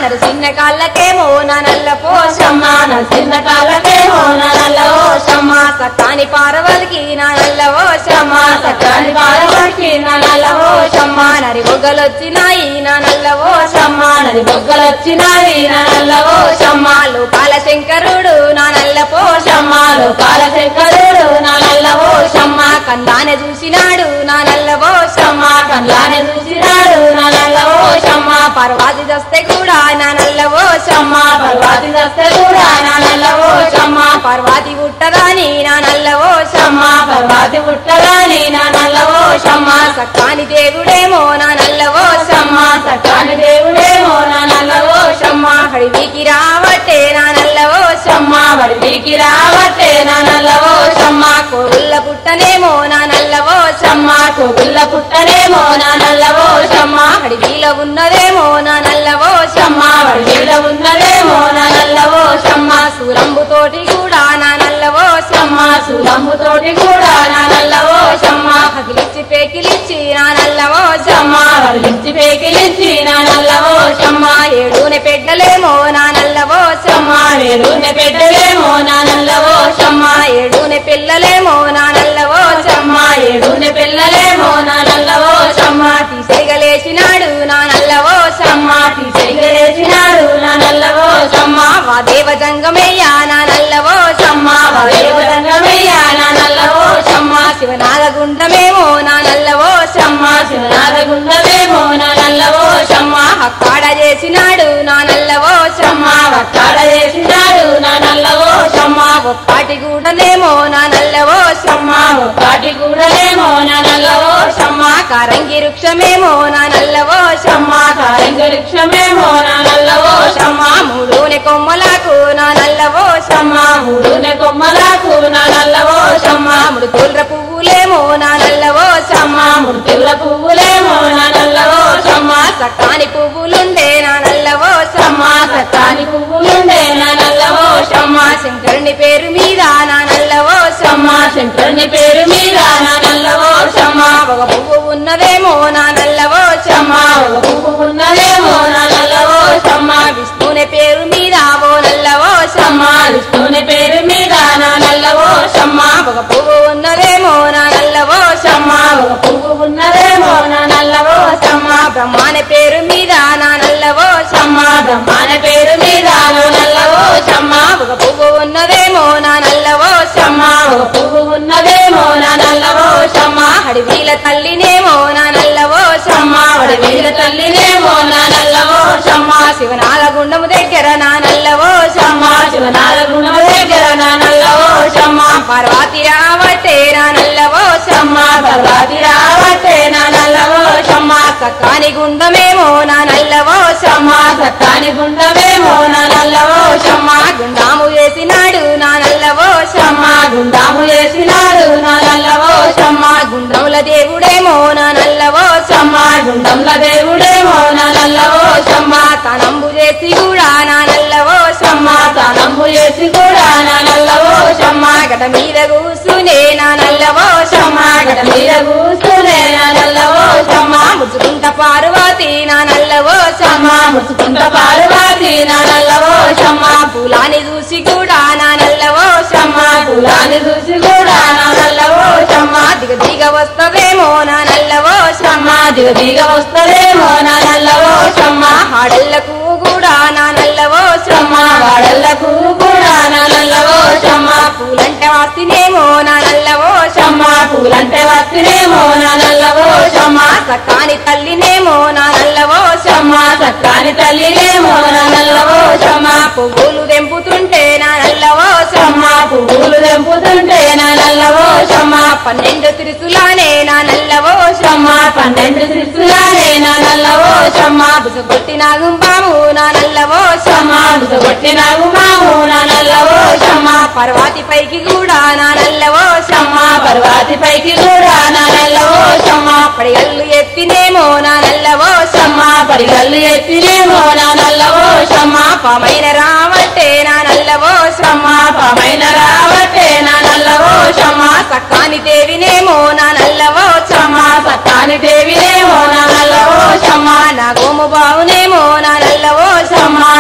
నడు చిన్న కాళ్ళకేమో నా నల్ల పోషమ్మ నా చిన్న కాళ్ళకేమో నా నల్ల ఓషమ్మ సత్తాని పార్వతికి నా నల్ల ఓషమ్మ సత్తాని పార్వతికి నా నల్ల ఓషమ్మ నరి బొగ్గలొచ్చినాయి నా నల్ల ఓషమ్మ నది బొగ్గలొచ్చినాయి నా నల్ల ఓషమ్మ లోకాల శంకరుడు నా నల్ల పోషమ్మ లోకాల శంకరుడు నా నల్ల ఓషమ్మ కన్నానే చూసినాడు నా నల్ల పోషమ్మ కళ్ళానే చూసినాడు నా నల్ల ఓషమ్మ పర్వాది దస్తే కూడా నా నల్ల పోషమ్మ పర్వాతి దస్తే కూడా నా నల్ల ఓషమ్మ పర్వాది పుట్టదాని నా నల్ల పోషమ్మ పర్వాతి పుట్టగాని నా నల్ల ఓషమ్మ సక్కాని దేవుడేమో నా నల్ల పోషమ్మ సత్యాని దేవుడేమో నా నల్ల ఓషమ్మ హడివికి రావట్టే నా నల్ల పోషమ్మ వడికి రావట్టే నా నల్ల ఓషమ్మ కోరుల్ల పుట్టనేమో నా నల్ల పోషమ్మ కోపిల్ల పుట్టనేమో నా నల్ల ఓషమ్మ హడివిలో ఉన్నదేమో నా నల్ల పోషమ్మ వడిలో ఉన్నదేమో నా నల్ల ఓషమ్మ సూరంబు తోటి కూడా నా నల్ల పోషమ్మ సులమ్ము తోటి కూడా నా నల్ల ఓషమ్మ పగిలిచ్చి పేకిలిచ్చి నా నల్ల పోషమ్మ వడిలించి పేకిలించి నా నల్ల ఓషమ్మ ఏడునే పెడ్డలేమో నా నల్ల పోషమ్మ వేరునే పెట్టలేమో నా నల్ల ఓషమ్మ ఏడునే పిల్లలేమో నా నల్ల పోషమ్మ ఏడునే పిల్లలేమో నా నల్ల ఓషమ్మ తీసేగలేసినాడు నా నల్ల పోషమ్మ తీసేసినాడు నా నల్ల ఓషమ్మ వా దేవ జంగమయ్యా నా నల్ల పోషమ్మ దేవతంగమయ్యా నా నల్ల ఓషమ్మ శివనాగగుండమేమో నా నల్ల పోషమ్మ శివనాథగుండమేమో నా నల్ల ఓషమ్మ అక్కాడ చేసినాడు నా నల్ల పోషమ్మ వక్కాడ చేసినాడు నా నల్ల ఓషమ్మ ఒక్కాటి కూడనేమో నా నల్ల పోషమ్మ ఒక్కటి కూడలేమో నా నల్ల ఓషమ్మ కారంగి వృక్షమేమో నా నల్ల పోషమ్మ కారంగ వృక్షమేమో నా నల్ల ఓషమ్మ మూడునే కొమ్మలకు నా నల్ల పోషమ్మ మూడునే కొమ్మలకు నా నల్ల ఓషమ్మ ముడుకుల్ర పువ్వులేమో నా నల్ల పోషమ్మ మృతుల పువ్వులేమో నా నల్ల ఓషమ్మ సక్కాని పువ్వులుండే నా నల్ల పోషమ్మ సత్తాని పువ్వులుండే నా నల్ల ఓషమ్మ శంకరుని పేరు మీద నా నల్ల పోషమ్మ శంకరుని పేరు మీద నా నల్ల ఓషమ్మ ఒక పువ్వు ఉన్నదేమో నా నల్ల పోషమ్మ ఒక పువ్వు ఉన్నదేమో నా నల్ల ఓషమ్మ విష్ణుని పేరు మీద ఓ నల్ల పోషమ్మ విష్ణుని పేరు మీద నా నల్ల ఓషమ్మ ఒక పువ్వు ఉన్నదేమో నా నల్ల పోషమ్మ ఒక పువ్వు ఉన్నదేమో నా నల్ల ఓషమ్మ బ్రహ్మాని పేరు మీద నా నల్ల పోషమ్మ బ్రహ్మాన పేరు మీద నా నల్ల ఓషమ్మ ఒక పువ్వు ఉన్నదేమో నా నల్ల పోషమ్మ ఒక పువ్వు ఉన్నదేమో నా నల్ల ఓషమ్మ అడవిల తల్లినేమో నా నల్ల పోషమ్మ వీళ్ళ తల్లినేమో నా నల్ల ఓషమ్మ శివనాగ గుండము దగ్గర నా నల్ల పోషమ్మ శివనాథ గుణ దగ్గర నా నల్ల ఓషమ్మ పార్వతి రావటే నా నల్ల పోషమ్మ పర్వాతి రావట్టే నా నల్ల ఓషమ్మ సక్కాని గుండమేమో నా నల్ల పోషమ్మ సత్తాని గుండమేమో నా నల్ల ఓషమ్మ గుండాము చేసినాడు నా నల్ల పోషమ్మ గుండాము చేసినాడు నా నల్ల ఓషమ్మ గుండ్రముల దేవుడేమో నా నల్ల పోషమ్మ గుండంల దేవుడేమో నా నల్ల ఓషమ్మ తనంబు చేసి కూడా నా నల్ల పోషమ్మ తనంబు చేసి కూడా నా నల్ల ఓషమ్మ గట మీద కూసునే నా నల్ల పోషమ్మ గడ మీద కూసునే నా నల్ల ఓషమ్మ ముచ్చుకుంట పార్వతి నా నల్ల పోషమ్మ ముసుకుంట పార్వతి నా నల్ల ఓషమ్మ పూలాని చూసి కూడా నా నల్ల పోషమ్మ కులాన్ని చూసి కూడా నా నల్ల ఓషమ్మ దిగ దిగ వస్తవేమో నా నల్ల పోషమ్మ దిగ దిగ వస్తదేమో నా నల్ల ఓషమ్మ హాడళ్లకు కూడా నా నల్ల పోషమ్మ వాడళ్లకు కూడా నా నల్ల ఓషమ్మ పూలంటే వాస్తినేమో నా నల్ల పోషమ్మ పూలంటే వస్తునేమో నా నల్ల ఓషమ్మ సకాని తల్లినేమో నా నల్ల పోషమ్మ సత్తాని తల్లినేమో నా నల్ల ఓషమ్మ పువ్వులు తెంపుతుంటే నా నల్ల పోషమ్మ పువ్వులు తెంపుతుంటే నా నల్ల ఓషమ్మ పన్నెండు తిరుసులానే నా నల్ల పోషమ్మ పన్నెండు త్రిశూలాలే నా నల్ల ఓషమ్మ కొట్టి నాగుంబాము నా నల్ల పోషమ్మ కొట్టిన ఉమాము నా నల్ల ఓషమ్మ పర్వాతి పైకి కూడా నా నల్ల పోషమ్మ పర్వాతి పైకి కూడా నా నల్ల ఓషమ్మ పడిగల్లు ఎత్తినేమో నా నల్ల పోషమ్మ పరిగల్లు ఎత్తినేమో నా నల్ల ఓషమ్మ పామైన రావట్టే నా నల్ల పోషమ్మ పాపమైన రావట్టే నా నల్ల ఓషమ్మ సక్కాని దేవినేమో నా నల్ల పోషమ్మ సత్తాని దేవినేమో నా నల్ల ఓషమ్మ నా గోము బావునేమో నా నల్ల పోషమ్మ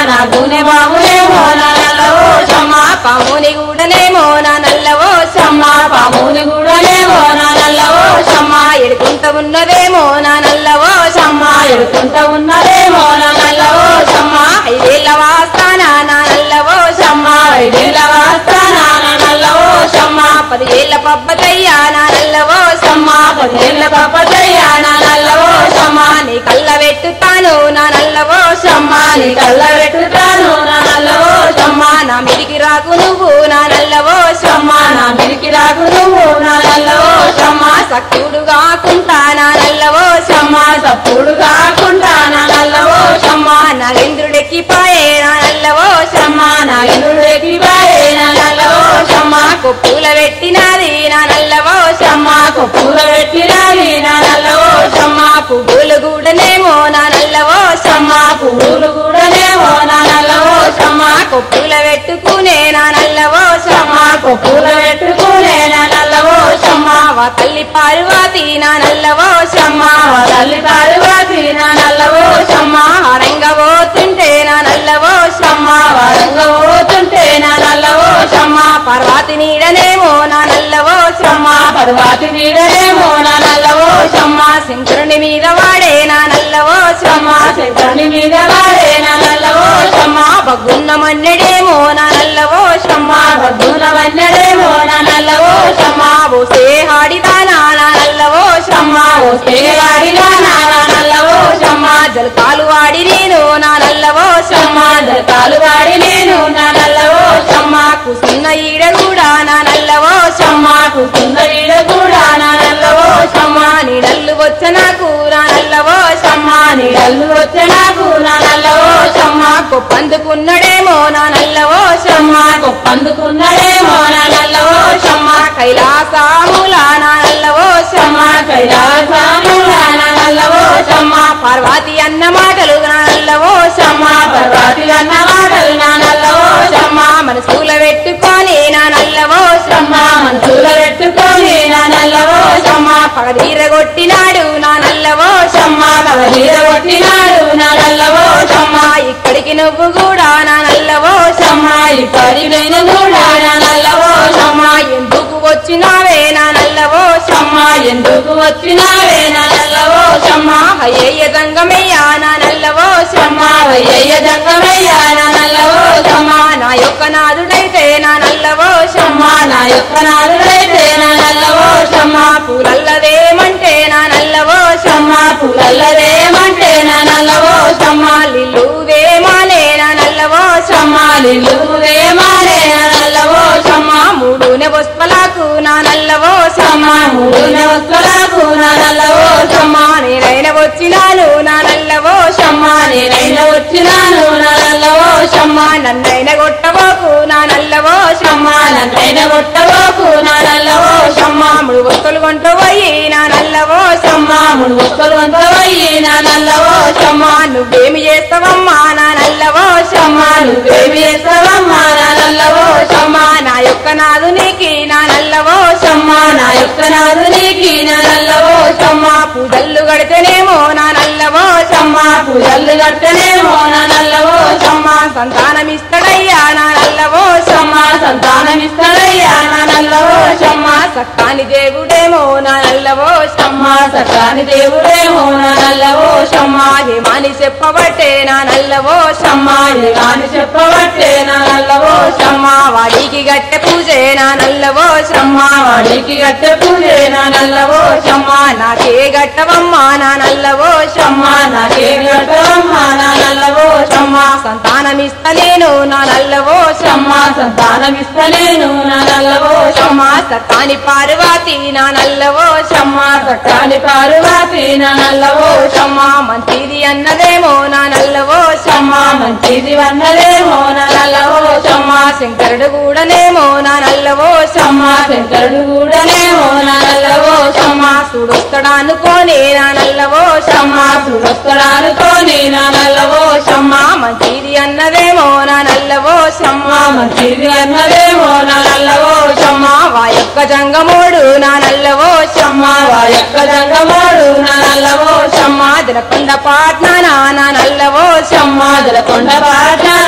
నా గూనె బాబునేమో నా నల్లవో షమ్మ పాముని గూడనేమో నా నల్లవో షమ్మ పాముని గూడనేమో నా నల్లవో షమ్మ ఎడుకుంట ఉన్నదేమో నా నల్లవో షమ్మ ఎడుకుంట ఉన్నదేమో నా నల్లవో షమ్మ ఐదేళ్ల వాస్తాన నా నల్లవో షమ్మ ఐదేళ్ల వాస్తాన నా నల్లవో షమ్మ పదిహేళ్ల పబ్బతయ్యా నా నల్లవో షమ్మ పదిహేళ్ల పబ్బతయ్యా నా నల్లవో షమ్మ నీ కళ్ళ పెట్టుతాను నా నల్లవో షమ్మ నీ కళ్ళ పెట్టుతాను నా నల్లవో షమ్మ నా మిరికి రాకు నువ్వు నా నల్లవో షమ్మ నా మిరికి రాకు నువ్వు నా నల్లవో షమ్మ సక్కుడు కాకుండా నా నల్లవో షమ్మ సప్పుడు కాకుండా నా నల్లవో షమ్మ నాగేంద్రుడెక్కి పాయే నా నల్లవో షమ్మ నాగేంద్రుడెక్కి పాయే నా నల్లవో షమ్మ కొప్పుల పెట్టినది నా నల్లవో షమ్మ కొప్పుల పెట్టినది నా నల్లవో షమ్మ పువ్వులు కూడానేమో నా నల్లవో షమ్మ పువ్వులు కూడానేమో నా నల్లవో షమ్మ కొప్పుల పెట్టుకునే నా నల్లవో షమ్మ కొప్పుల పెట్టుకునే నా నల్లవో షమ్మ వా తల్లి పార్వతి నా నల్లవో షమ్మ వా తల్లి పార్వతి నా నల్లవో షమ్మ హరంగా పోతుంటే నా నల్లవో షమ్మ వరంగా పోతుంటే నా నల్లవో షమ్మ పర్వతి నీడనేమో నా నల్లవో షమ్మ పర్వతి నీడనేమో నా నల్లవో షమ్మ శంకరుని మీద వాడే నా నల్లవో షమ్మ శంకరుని మీద వాడే నా నల్లవో షమ్మ బగ్గున్న మన్నెడేమో నా నల్లవో షమ్మ బగ్గున్న మన్నెడేమో నా నల్లవో షమ్మ ఓసే హాడిదానా నా నల్లవో షమ్మ ఓసే హాడిదానా నా నల్లవో షమ్మ జలకాలు వాడి నేను నా నల్లవో షమ్మ జలకాలు వాడి నేను నా నల్లవో షమ్మ కుసున్న ఈడ కూడా నా నల్లవో షమ్మ కుసున్న ఈడ కూడా నా నల్లవో షమ్మ నీడల్లు వచ్చ నాకు నా నల్లవో షమ్మ నీడల్లు వచ్చ నాకు నా నల్లవో షమ్మ కొప్పందుకున్నడేమో నా నల్లవో షమ్మ కొప్పందుకున్నడేమో నా నల్లవో షమ్మ కైలాసాముల నా నల్లవో షమ్మ కైలాసాముల నా నల్లవో షమ్మ పార్వతి అన్న మాటలు నా నల్లవో షమ్మ పార్వతి అన్న మాటలు నా నల్లవో షమ్మ మనసుల పెట్టుకొని నా నల్లవో షమ్మ మనసుల పెట్టుకొని నా నల్లవో షమ్మ పగదీర కొట్టినాడు నా నల్లవో షమ్మ పగదీర కొట్టినాడు నా నల్లవో షమ్మ ఇక్కడికి నువ్వు కూడా నా నల్లవో షమ్మ ఇక్కడికి నేను కూడా నా నల్లవో షమ్మ ఎందుకు వచ్చినావే నా నల్లవో షమ్మ ఎందుకు వచ్చినావే నా నల్లవో షమ్మ అయ్యయ్య దంగమయ్యా నా నల్లవో షమ్మ అయ్యయ్య దంగమయ్యా నా నల్లవో షమ్మ నా యొక్క నాదుడైతే నా నల్లవో షమ్మ నా యొక్క నాదుడైతే నా నల్లవో షమ్మ పూలల్లదేమంటే నా నల్లవో షమ్మ పూలల్లదేమంటే నా నల్లవో షమ్మ లిల్లుదేమానే నా నల్లవో షమ్మ లిల్లుదేమానే నా నల్లవో షమ్మ మూడునే వస్పలకు నా నల్లవో షమ్మ మూడునే వస్పలకు నా నల్లవో షమ్మ నేనైన వచ్చినాను నా నల్లవో షమ్మ నేనైన వచ్చినాను నా నల్లవో షమ్మ నన్నైన కొట్టబోకు నా నల్లవో షమ్మ నన్నైన కొట్టబోకు నా నల్లవో షమ్మ ముడు వస్తులు కొంట పోయి నా నల్లవో షమ్మ ముడు వస్తులు కొంట పోయి నా నల్లవో షమ్మ నువ్వేమి చేస్తావమ్మా నా నల్లవో షమ్మ నువ్వేమి చేస్తావమ్మా నా నల్లవో షమ్మ నా యొక్క నాదునికి నా నల్లవో షమ్మ నా యొక్క నాదునికి నా నల్లవో షమ్మ పూజల్లు గడితేనేమో నా నల్లవో షమ్మ పూజల్లు గడితేనేమో నా నల్లవో షమ్మ సంతానమిస్తాడయ్యా నా నల్లవో షమ్మ సంతానమిస్తాడయ్యా నా నల్లవో షమ్మ సక్కాని దేవుడేమో నా నల్లవో షమ్మ సక్కాని దేవుడేమో నా నల్లవో షమ్మ హేమాని చెప్పబట్టే నా నల్లవో షమ్మ హేమాని చెప్పబట్టే నా నల్లవో షమ్మ వాడికి గట్టె పూజే నా నల్లవో షమ్మ వాడికి గట్టె పూజే నా నల్లవో షమ్మ నాకే గట్టవమ్మ నా నల్లవో షమ్మ నాకే గట్టవమ్మ నా నల్లవో షమ్మ సంతానమిస్తలేను నా నల్లవో షమ్మ సంతానమిస్తలేను నా నల్లవో షమ్మ సత్తాని పార్వతి నా నల్లవో షమ్మ సత్తాని పార్వతి నా నల్లవో షమ్మ మంచిది అన్నదేమో నా నల్లవో షమ్మ మంచిది అన్నదేమో నా నల్లవో షమ్మ శంకరుడు కూడానేమో నా నల్లవో షమ్మ శంకరుడు కూడానేమో నా నల్లవో షమ్మ సుడొస్తాడా అనుకోని నా నల్లవో షమ్మ సుడొస్తాడా అనుకోని నా నల్లవో షమ్మ మంచిది అన్నదేమో నా నల్లవో షమ్మ మంచిది అన్నదేమో నా నల్లవో షమ్మ వా యొక్క జంగమోడు నా నల్లవో షమ్మ వా యొక్క జంగమోడు నా నల్లవో షమ్మ దిలకొండ పాట్న నా నల్లవో షమ్మ దిలకొండ పాట్న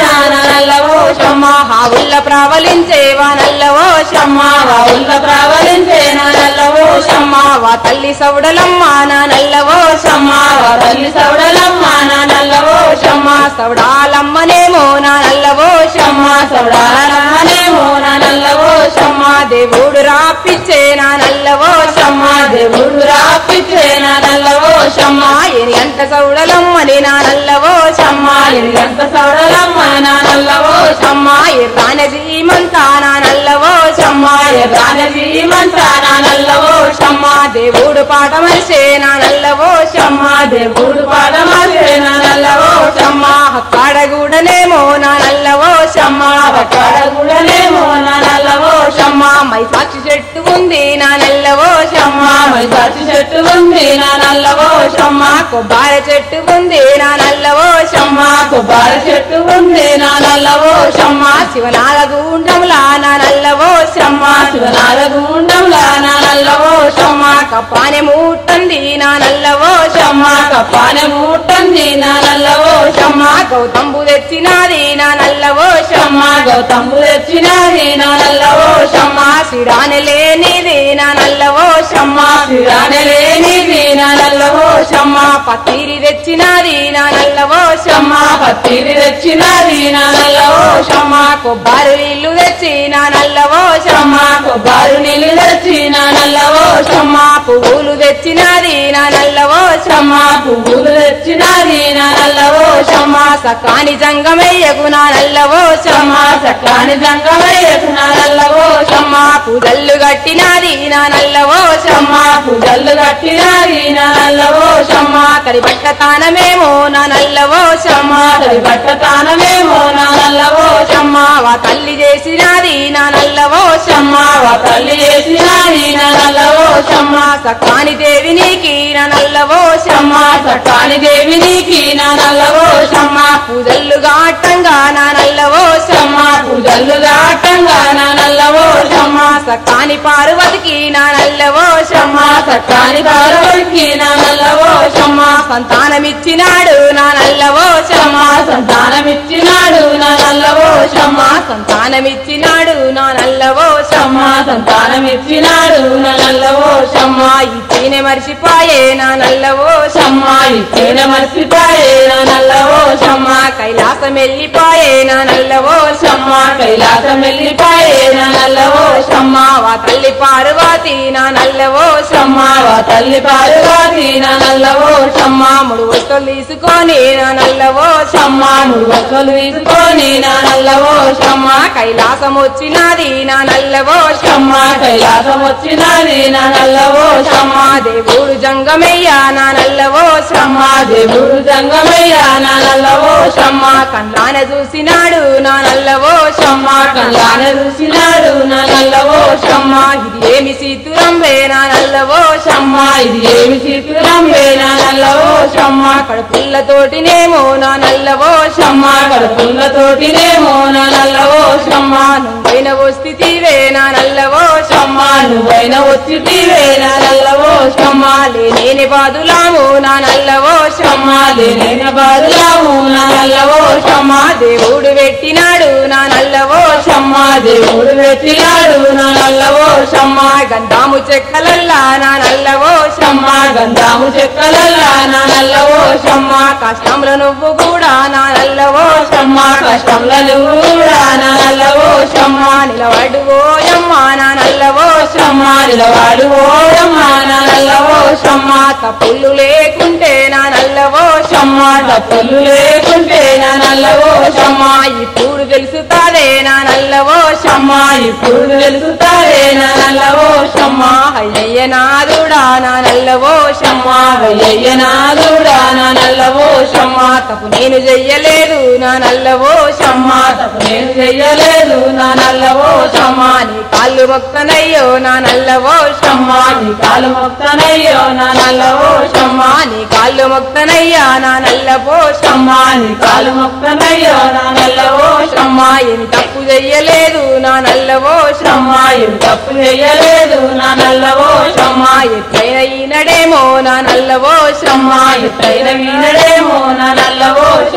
ప్రావలించేవా నల్లవో షమ్మ వా ఉల్ల ప్రావలించే నా నల్లవో షమ్మ వా తల్లి సౌడలమ్మ నా నల్లవో షమ్మ వా తల్లి సౌడలమ్మ నా నల్లవో షమ్మ సౌడాలమ్మనేమో నా నల్లవో షమ్మ సౌడాలమ్మనేమో నా నల్లవో షమ్మ దేవుడు రాపిచ్చే నా నల్లవో షమ్మ దేవుడు రాపిచ్చే నా నల్లవో షమ్మ ఎని అంట సౌడలమ్మని నా నల్లవో షమ్మ ఎంత సౌడలమ్మ నా నల్లవో షమ్మ ఎర్రాన జీమంతా నా నల్లవో షమ్మ ఎర్రాన జీమంతా నా నల్లవో షమ్మ దేవుడు పాట మనిషే నా నల్లవో షమ్మ దేవుడు పాదమాసే నా నల్లవో షమ్మ కాడగూడనేమో నా నల్లవో షమ్మ కాడగూడనేమో నా నల్లవో షమ్మ మై సాక్షి చెట్టు ఉంది నా నల్లవో షమ్మ సాచి చెట్టు ఉంది నా నల్లవో షమ్మ కొబ్బరి చెట్టు ఉంది నా నల్లవో షమ్మ కొబ్బరి చెట్టు ఉంది నా నల్లవో షమ్మ శివనాల గుండ్రములా నా నల్లవో షమ్మ శివనాల గుండంలా నా నల్లవో షమ్మ కప్పానే మూటంది నా నల్లవో షమ్మ కప్పాన మూటంది నా నల్లవో షమ్మ గౌతంబు తెచ్చినాది నా నల్లవో షమ్మ గౌతమ్ము తెచ్చినది నా నల్లవో షమ్మ సిడాని లేనిది నా నల్లవో షమ్మ శిరానలేనిది నా నల్లవో షమ్మ పత్తిరి తెచ్చినాది నా నల్లవో షమ్మ పత్తిరి తెచ్చినది నా నల్లవో షమ్మ కొబ్బరి నీళ్లు తెచ్చి నా నల్లవో షమ్మ కొబ్బరి నీళ్ళు తెచ్చి నా నల్లవో షమ్మ పువ్వులు తెచ్చినాది నా నల్లవో షమ్మ పువ్వులు తెచ్చినది నా నల్లవో షమ్మ సకాని జంగమయ్యకు నా నల్లవో షమ్మ సకాని జంగమయ్యకు నా నల్లవో షమ్మ పూజల్లు కట్టినాది నా నల్లవో షమ్మ పూజల్లు కట్టినది నా నల్లవో షమ్మ కరి బట్ట తానమేమో నా నల్లవో షమ్మ తడి బట్ట తానమేమో నా నల్లవో షమ్మ వా తల్లి చేసినాది నా నల్లవో షమ్మ వా తల్లి చేసినది నా నల్లవో షమ్మ సకాని దేవి నీకి నా నల్లవో షమ్మ సకాని దేవి నీకి నా నల్లవో షమ్మ పూజల్లు గాటంగా నా నల్లవో షమ్మ పూజల్లు దాటంగా నా నల్లవో షమ్మ సకాని పార్వతికి నా నల్లవో షమ్మ సకాని పార్వతికి నా నల్లవో షమ్మ సంతానమిచ్చినాడు నా నల్లవో షమ్మ సంతానమిచ్చినాడు నా నల్లవో షమ్మ సంతానమిచ్చినాడు నా నల్లవో షమ్మ సంతానమిచ్చినాడు నా నల్లవో షమ్మ ఇచ్చినే మర్చిపోయే నా నల్లవో షమ్మ ఇచ్చిన మర్చిపోయే నా నల్లవో షమ్మ కైలాసం వెళ్ళిపోయే నా నల్లవో షమ్మ కైలాసం వెళ్ళిపోయే నా నల్లవో షమ్మ వా తల్లి పార్వతి నా నల్లవో షమ్మ వా తల్లి పార్వతి నా నల్లవో షమ్మ ముడు వస్తువులు తీసుకొని నా నల్లవో షమ్మ మూడు వస్తువులు తీసుకొని నా నల్లవో షమ్మ కైలాసం వచ్చినది నా నల్లవో షమ్మ కైలాసం వచ్చినది నా నల్లవో షమ్మ దేవుడు జంగమయ్య నా నల్లవో షమ్మ దేవుడు జంగమయ్య నా నల్లవో షమ్మ కళ్ళాన చూసినాడు నా నల్లవో షమ్మ కళ్ళాన చూసినాడు నా నల్లవో షమ్మ ఇది ఏమి సీతురంబే నా నల్లవో షమ్మ ఇది ఏమి చిత్రంబే నా నల్లవో షమ్మ కడుపుల్లతోటినేమో నా నల్లవో షమ్మ కడుపులతోటినేమో నా నల్లవో షమ్మ నువ్వైన వస్థితివే నా నల్లవో షమ్మ నువ్వైన వచ్చితివే నా నల్లవో షమ్మ లేని బాదులాము నా నల్లవో షమ్మ లేనైన బాధలాము నా నల్లవో షమ్మ దేవుడు పెట్టినాడు నా నల్లవో షమ్మ దేవుడు పెట్టినాడు నా నల్లవో షమ్మ గంధాము చెక్కలల్లా నా నల్లవో షమ్మ గంధాము చెక్కలల్లా నా నల్లవో షమ్మ కష్టంలో నువ్వు కూడా నా నల్లవో షమ్మ కష్టంలో నువ్వు కూడా నా నల్లవో షమ్మ నిలబడు ఓయమ్మ నా నల్లవో షమ్మ నిలవాడు ఓయమ్మ నా నల్లవో షమ్మ తప్పులు లేకుంటే నా నల్లవో షమ్మ తప్పులు లేకుంటే నా నల్లవో షమ్మ ఇప్పుడు తెలుసుతాదే నా నల్లవో షమ్మ ఇప్పుడు తెలుసుతారే నా నల్లవో షమ్మ అయ్యయ్య నాదుడా నా నల్లవో షమ్మ అయ్యయ్య నాదుడా నా నల్లవో షమ్మ తప్పు నేను చెయ్యలేదు నా నల్లవో షమ్మ తప్పు నేను చెయ్యలేదు నా నల్లవో షమ్మ నీ కాళ్ళు మొక్కనయ్యో నా నల్లవో షమ్మ నీ కాలు మొక్తనయ్యో నా నల్లవో షమ్మ నీ కాళ్ళు మొక్కనయ్యా నా నల్లవో షమ్మ నీ కాలు మొక్తనయ్యో నా నల్లవో షమ్మ ఏమి తప్పు చెయ్యలేదు నా నల్లవో షమ్మ ఏం తప్పు చెయ్యలేదు నా నల్లవో షమ్మ ఎట్లయిన ఈనడేమో నా నల్లవో షమ్మ ఎట్లయిన వీనడేమో నా నల్లవో షమ్మ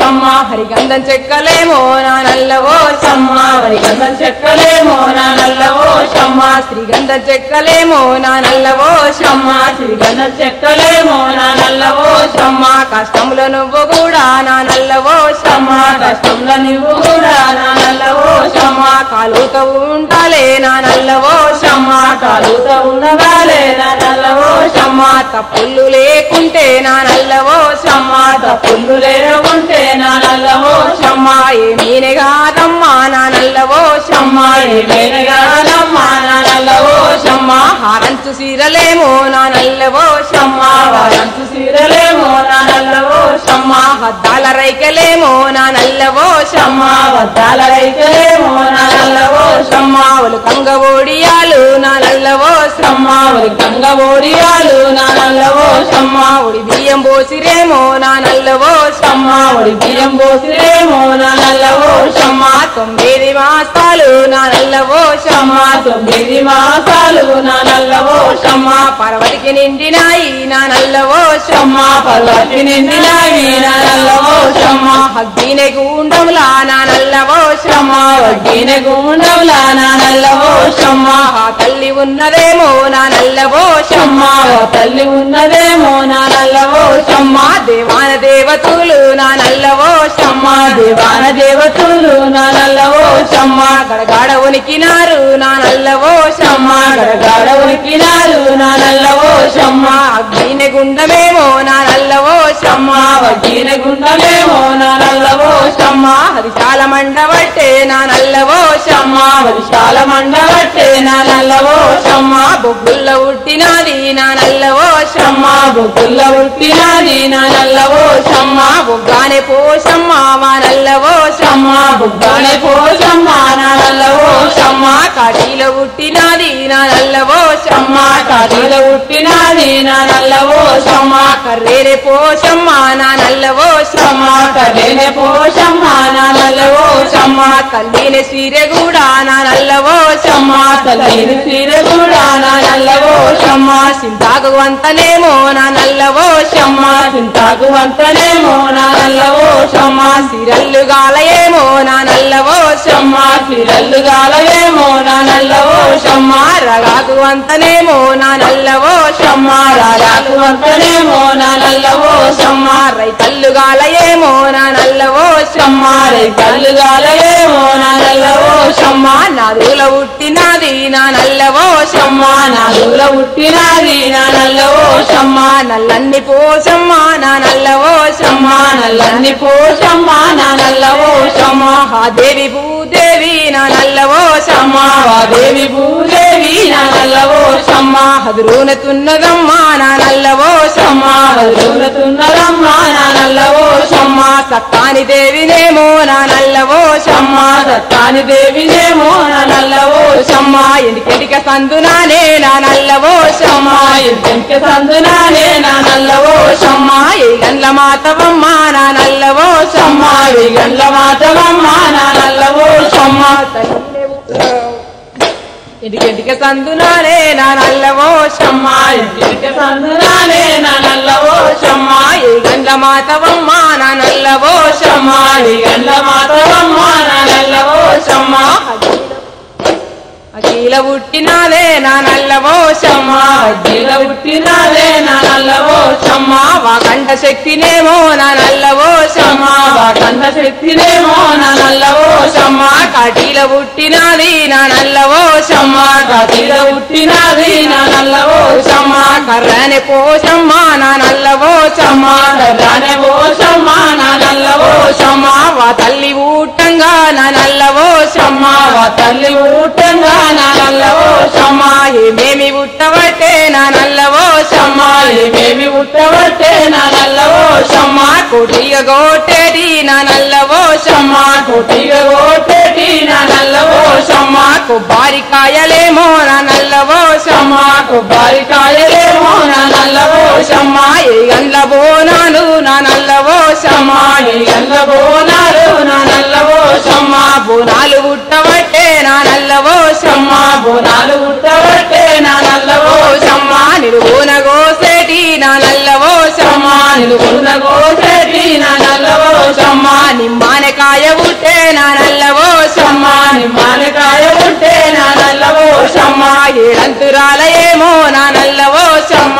హరిగంధం చెక్కలేమో నా నల్లవో షమ్మ వరిగంధం చెక్కలేమో నా నల్లవో షమ్మ శ్రీగంధం చెక్కలేమో నా నల్లవో షమ్మ శ్రీగంధం చెక్కలేమో నా నల్లవో షమ్మ కష్టముల నువ్వు కూడా నా నల్లవో షమ్మ కష్టంలో నువ్వు కూడా నా నల్లవో షమ్మ కాలుతో ఉండాలే నా నల్లవో షమ్మ కాలుతో ఉన్నవాలే నా నల్లవో షమ్మ తప్పులు లేకుంటే నా నల్లవో షమ్మ తప్పులు లేకుంటే నా నల్లవో షమ్మ ఏమీనే కాదమ్మా నా నల్లవో షమ్మ ఏమేనగానమ్మా నా నల్లవో షమ్మ హారంచు సీరలేమో నా నల్లవో షమ్మ వారంతు సీరలేమో నా నల్లవో షమ్మ హద్దాల రైకలేమో నా నల్లవో షమ్మ వద్దాల రైతులేమో నా నల్లవో షమ్మ ఒలు కంగ ఓడియాలు నా నల్లవో షమ్మ ఒరి గంగ ఓడియాలు నా నల్లవో షమ్మ ఒడి బియ్యం పోసిరేమో నా నల్లవో షమ్మ ఒడి బియ్యం పోసిరేమో నా నల్లవో షమ్మ తొమ్మిది మాసాలు నా నల్లవో షమ్మ తొమ్మిది మాసాలు నా నల్లవో షమ్మ పర్వతికి నిండినాయి నా నల్లవో షమ్మ పర్వతి నిండినాయి నా నల్లవో షమ్మ హగ్గినే గుండములా నా నల్లవో షమ్మ వడ్డీన గుండంలా నా నల్లవో షమ్మ ఆ తల్లి ఉన్నదేమో నా నల్లవో షమ్మ ఓ తల్లి ఉన్నదేమో నా నల్లవో షమ్మ దేవాన దేవతలు నా నల్లవో షమ్మ దేవాన దేవతలు నా నల్లవో షమ్మ గడగాడ ఉనికినారు నా నల్లవో షమ్మ గడగాడ ఉనికినారు నా నల్లవో షమ్మ అగ్గిని గుండమేమో నా నల్లవో షమ్మ వడ్డీన గుండలేమో నా నల్లవో షమ్మ అది చాలా మండబట్టే నా నల్లవో షమ్మ వరిశాల మండబట్టే నా నల్లవో షమ్మ బొగ్గుల్ల ఉట్టినాది నా నల్లవో షమ్మ బొగ్గుల్ల ఉట్టినది నా నల్లవో షమ్మ బొగ్గానే పోషమ్మ మా నల్లవో షమ్మ బుగ్గానే పోషమ్మ నా నల్లవో షమ్మ కాటిలో ఉట్టినాది నా నల్లవో షమ్మ కాటిలో ఉట్టినది నా నల్లవో షమ్మ కర్రేరే పోషమ్మ నా నల్లవో షమ్మ కలేనే పోషమ్మ నా నల్లవో షమ్మ తల్లిని సీరె కూడా నా నల్లవో షమ్మ తల్లిని సీర కూడా నా నల్లవో షమ్మ సింతాకు అంతనేమో నా నల్లవో షమ్మ చింతాకు వంతనేమో నా నల్లవో షమ్మ సిరల్లు గాలయేమో నా నల్లవో షమ్మ సిరల్లు గాలవేమో నా నల్లవో షమ్మ రగాకు అంతనేమో నా నల్లవో షమ్మ రాగాకు వంతనేమో నా నల్లవో షమ్మ రైతల్లు గాలయేమో నా నల్లవో షమ్మ రైతల్లు గాలవేమో నా నల్లవో షమ్మ నదుల ఉట్టినది నా నల్లవో షమ్మ నా దూల పుట్టినది నా నల్లవో షమ్మ నల్లన్ని పోషమ్మ నా నల్లవో షమ్మ నల్లని పోషమ్మ నా నల్లవో షమ్మ ఆ దేవి భూదేవి నా నల్లవో షమ్మ వాదేవి భూదేవి నా నల్లవో షమ్మ హదురునతున్నదమ్మా నా నల్లవో షమ్మ వదులుతున్నదమ్మ నా నల్లవో షమ్మ సత్తాని దేవినేమో నా నల్లవో షమ్మ సత్తాని దేవినేమో నా నల్లవో షమ్మ ఎడికెడిక సందునానే నా నల్లవో షమ్మ ఇంకెంక సందునానే నా నల్లవో షమ్మ ఏ గండ్ల మాతవమ్మ నా నల్లవో షమ్మ ఈ గండ్ల మాతవమ్మ నా నల్లవో షమ్మ ఎడికెడిక సందునానే నా నల్లవో షమ్మ ఇంకెంక సందునానే నా నల్లవో షమ్మ ఏ గండ్ల మాతవమ్మ నా నల్లవో షమ్మ ఈ గండ్ల మాతవమ్మ నా నల్లవో షమ్మ అఖిల పుట్టినాదే నా నల్లవో షమ్మ అగ్గిల పుట్టినదే నా నల్లవో షమ్మ వాకంఠ శక్తినేమో నా నల్లవో షమ్మ వాకంద శక్తినేమో నా నల్లవో షమ్మ కాటిల పుట్టినాది నా నల్లవో షమ్మ కతిల పుట్టినది నా నల్లవో షమ్మ కర్రని పోషమ్మ నా నల్లవో షమ్మ రానే ఓ షమ్మ నా నల్లవో షమ్మ వా తల్లి ఊటంగా నా నల్లవో షమ్మ వా తల్లి ఊటంగా నా నల్లవో షమ్మ ఏమేమి ఉట్టబట్టే నా నల్లవో షమ్మ ఏమేమి ఉట్టబట్టే నా నల్లవో షమ్మ కోటిగ గోటేది నా నల్లవో షమ్మ కొట్టిగా కొట్టేటి నా నల్లవో షమ్మ కొబ్బరికాయలేమో నా నల్లవో షమ్మ కొబ్బరికాయలేమో నా నల్లవో షమ్మ ఏ గండ్ల బోనాలు నా నల్లవో షమ్మ ఈ గంగ బోనాలు నా నల్లవో షమ్మ బోనాలు ఉట్టబట్టే నా నల్లవో షమ్మ బోనాలు ఉట్టబట్టే నా నల్లవో షమ్మ నిలువున గోసేటి నా నల్లవో షమ్మ నిలుగున్న గోసేటి నా నల్లవో షమ్మ నిమ్మ నిమ్మానికాయ ఉంటే నా నల్లవో షమ్మ నిమ్మానికాయ ఉంటే నా నల్లవో షమ్మ ఏడంతురాల ఏమో నా నల్లవో షమ్మ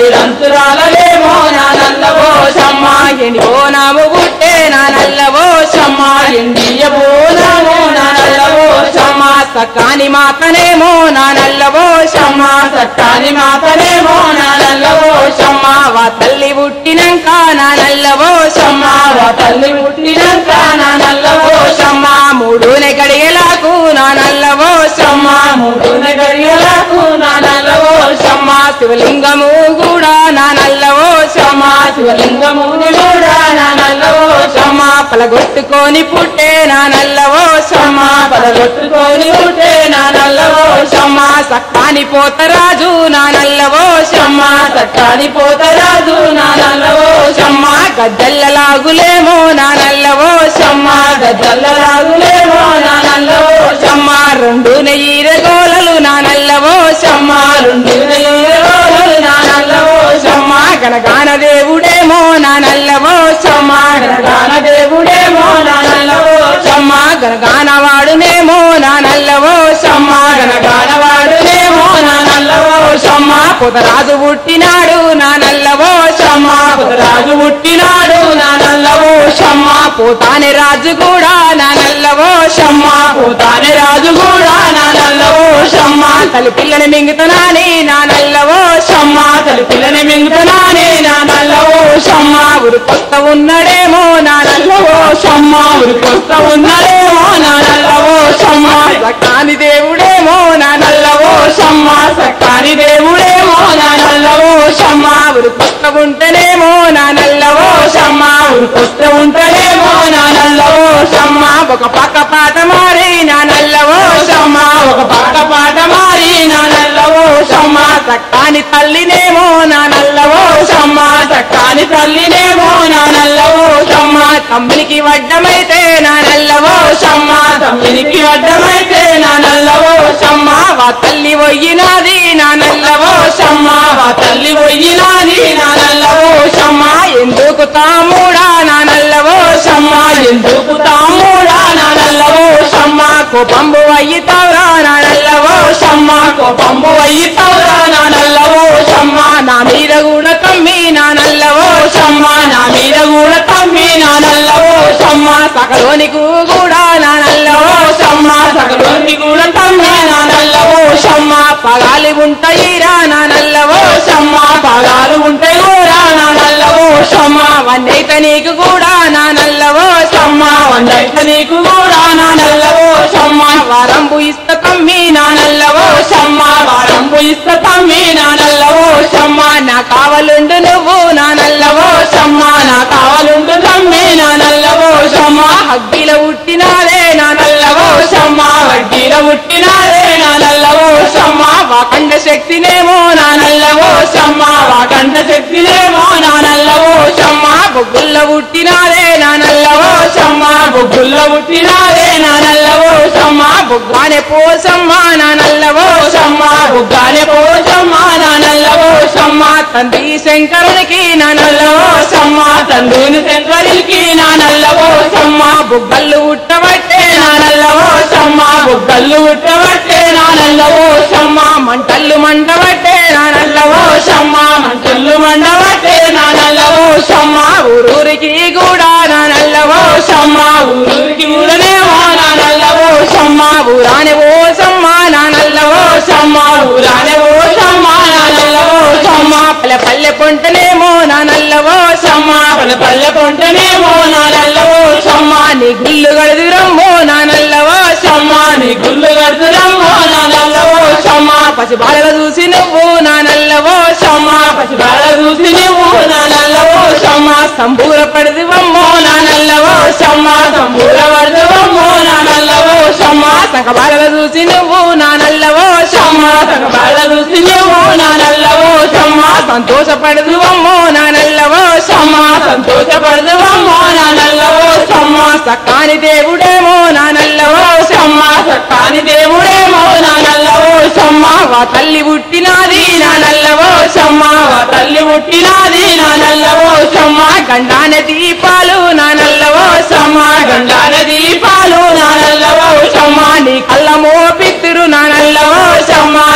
ఏడంతురాలలేమో నా నల్లవో షమ్మ ఎండిపో నాము గుట్టే నా నల్లవో షమ్మ ఎండియ పోదాము నా నల్లవో షమ్మ సకాని మాతనేమో నా నల్లవో షమ్మ సట్టాని మాతనేమో నా నల్లవో షమ్మ వా తల్లి పుట్టినాక నా నల్లవో షమ్మ వా తల్లి పుట్టినాక నా నల్లవో షమ్మ మూడునే గడియలకు నా నల్లవో షమ్మ మూడున గడియలకు నా నల్లవో షమ్మ శివలింగము కూడా నా నల్లవో షమ్మ శివలింగముని కూడా నా నల్లవో షమ్మ పలగొట్టుకొని పుట్టే నా నల్లవో షమ్మ పదగొట్టుకొని ఉంటే నా నల్లవో షమ్మ సక్కాని పోతరాజు నా నల్లవో షమ్మ సట్టాని పోతరాజు నా నల్లవో షమ్మ గద్దెల్లలాగులేమో నా నల్లవో షమ్మ గద్దల్లరాజులేమో నా నల్లవో షమ్మ రెండు నెయ్యిర గోలలు నా నల్లవో షమ్మ రెండు నెయ్యిరోలు నా నల్లవో షమ్మ గణగాన దేవుడేమో నా నల్లవో షమ్మ గణగాన దేవుడేమో నా నల్లవో షమ్మ గణగాన వాడునేమో నా నల్లవో షమ్మ గణగాన వాడునేమో నా నల్లవో షమ్మ పొదరాజు పుట్టినాడు నా నల్లవో షమ్మ రాజు పుట్టినాడు నా నల్లవో షమ్మ పోతానే రాజు కూడా నా నల్లవో షమ్మ పోతానే రాజు కూడా నా నల్లవో షమ్మ తల్లి పిల్లని మింగుతున్నాని నా నల్లవో షమ్మ తల్లి పిల్లని మింగుతున్నానే నా నల్లవో షమ్మ ఉరు కొత్త ఉన్నడేమో నా నల్లవో షమ్మ ఉరికొస్త ఉన్నదేమో నా నల్లవో షమ్మ కాని దేవుడేమో నా నల్లవో షమ్మ సక్కాని దేవుడేమో నా నల్లవో షమ్మ ఉరు కొత్త ఉంటేనేమో నా నల్లవో షమ్మ ఉరికొస్త ఉంటేనేమో నా నల్లవో షమ్మ ఒక పక్క పాట మారి నా నల్లవో షమ్మ ఒక పాట పాట మారి నా నల్లవో షమ్మ సక్కాని తల్లినేమో నా నల్లవో షమ్మ సక్కాని తల్లినేమో నా నల్లవో షమ్మ తమ్మునికి వడ్డమైతే నా నల్లవో షమ్మ తమ్మినికి అడ్డమైతే నా నల్లవో షమ్మ వా తల్లి వయ్యినాది నా నల్లవో షమ్మ మా తల్లి పోయినాది నా నల్లవో షమ్మ ఎందుకు తాముడా నా నల్లవో షమ్మ ఎందుకు తాముడా నా నల్లవో షమ్మ కోపంబు అయ్యితావురా నా నల్లవో షమ్మ కోపంబు అయ్యితావురా నా నల్లవో షమ్మ నా మీద కూడా తమ్మి నా నల్లవో షమ్మ నా మీద కూడా తమ్మి నా నల్లవో షమ్మ సకలోనికి కూడా నా నల్లవో షమ్మ సగలోని కూడా తమ్మి నా నల్లవో షమ్మ పగాలి ఉంటాయిరా నా నల్లవో షమ్మ పగాలు ఉంటే కూడా నా నల్లవో షమ్మ వన్నైతే నీకు కూడా నా నల్లవో షమ్మ వందైతే నీకు కూడా నా నల్లవో షమ్మ వరంబు ఇస్త తమ్మి నా నల్లవో షమ్మ వారంబు ఇస్త తమ్మి నా నల్లవో షమ్మ నా కావలుండు నువ్వు నా నల్లవో షమ్మ నా కావాలుండు తమ్మి నా నల్లవో షమ్మ హగ్గిల పుట్టినాదే నా నల్లవో షమ్మ వడ్డీల పుట్టినారే నా నల్లవో షమ్మ వాకండ శక్తినేమో నా నల్లవో షమ్మ వాకంట శక్తినేమో నా నల్లవో షమ్మ బొగ్గుల్ల పుట్టినాదే నా నల్లవో షమ్మ బొగ్గుల్ల పుట్టినారే నా నల్లవో షమ్మ బొగ్గానే పోసమ్మ నా నల్లవో షమ్మ బుగ్గానే పోసమ్మ నా నల్లవో షమ్మ తండ్రి శంకరునికి నా నల్లవో షమ్మ తండ్రిని శంకరికి నా నల్లవో షమ్మ బొగ్గళ్ళు ఉట్టబట్టే నా నల్లవో షమ్మ బుగ్గళ్ళు ఉట్టబట్టే నా నల్లవో షమ్మ మంటల్లు మంటబట్టే నా నల్లవో షమ్మ మంటలు మండబట్టే నా నల్లవో షమ్మ ఊరూరికి కూడా నా నల్లవో షమ్మ ఊరికి ఊరనేమో నా నల్లవో షమ్మ ఊరాని ఓ షమ్మ నా నల్లవో షమ్మ ఊరానే పోసమ్మ నా నల్లవో షమ్మ పల్లె పల్లె పొంటనేమో నా నల్లవో షమ్మ పల్లె పల్లె కొంటనేమో నా నల్లవో షమ్మ నీ గుళ్ళు గడుదురమ్మో నా నల్లవో షమ్మ నీ గుళ్ళు కడుతురమ్మో నా నల్లవో షమ్మ పసి బాలలు చూసి నువ్వు నా నల్లవో షమ్మ పసి బాల చూసి నువ్వు నా నల్లవో షమ్మ సంబూర పడదివమ్మో నా నల్లవో షమ్మ సంబూర వర్ధవమ్మో నా నల్లవో షమ్మ సంక బాలలు చూసి నువ్వు నా నల్లవో షమ్మ సగ బాల చూసి నువ్వు నా నల్లవో షమ్మ సంతోషపడదువమ్మో నా నల్లవో షమ్మ సంతోషపడదువమ్మో నా నల్లవో షమ్మ సక్కాని దేవుడేమో నా నల్లవో షమ్మ కాని దేవుడేమో నా నల్లవో షమ్మ వా తల్లి పుట్టినాది నా నల్లవో షమ్మ మా తల్లి పుట్టినాది నా నల్లవో షమ్మ గండాన దీపాలు నా నల్లవో షమ్మ గండాన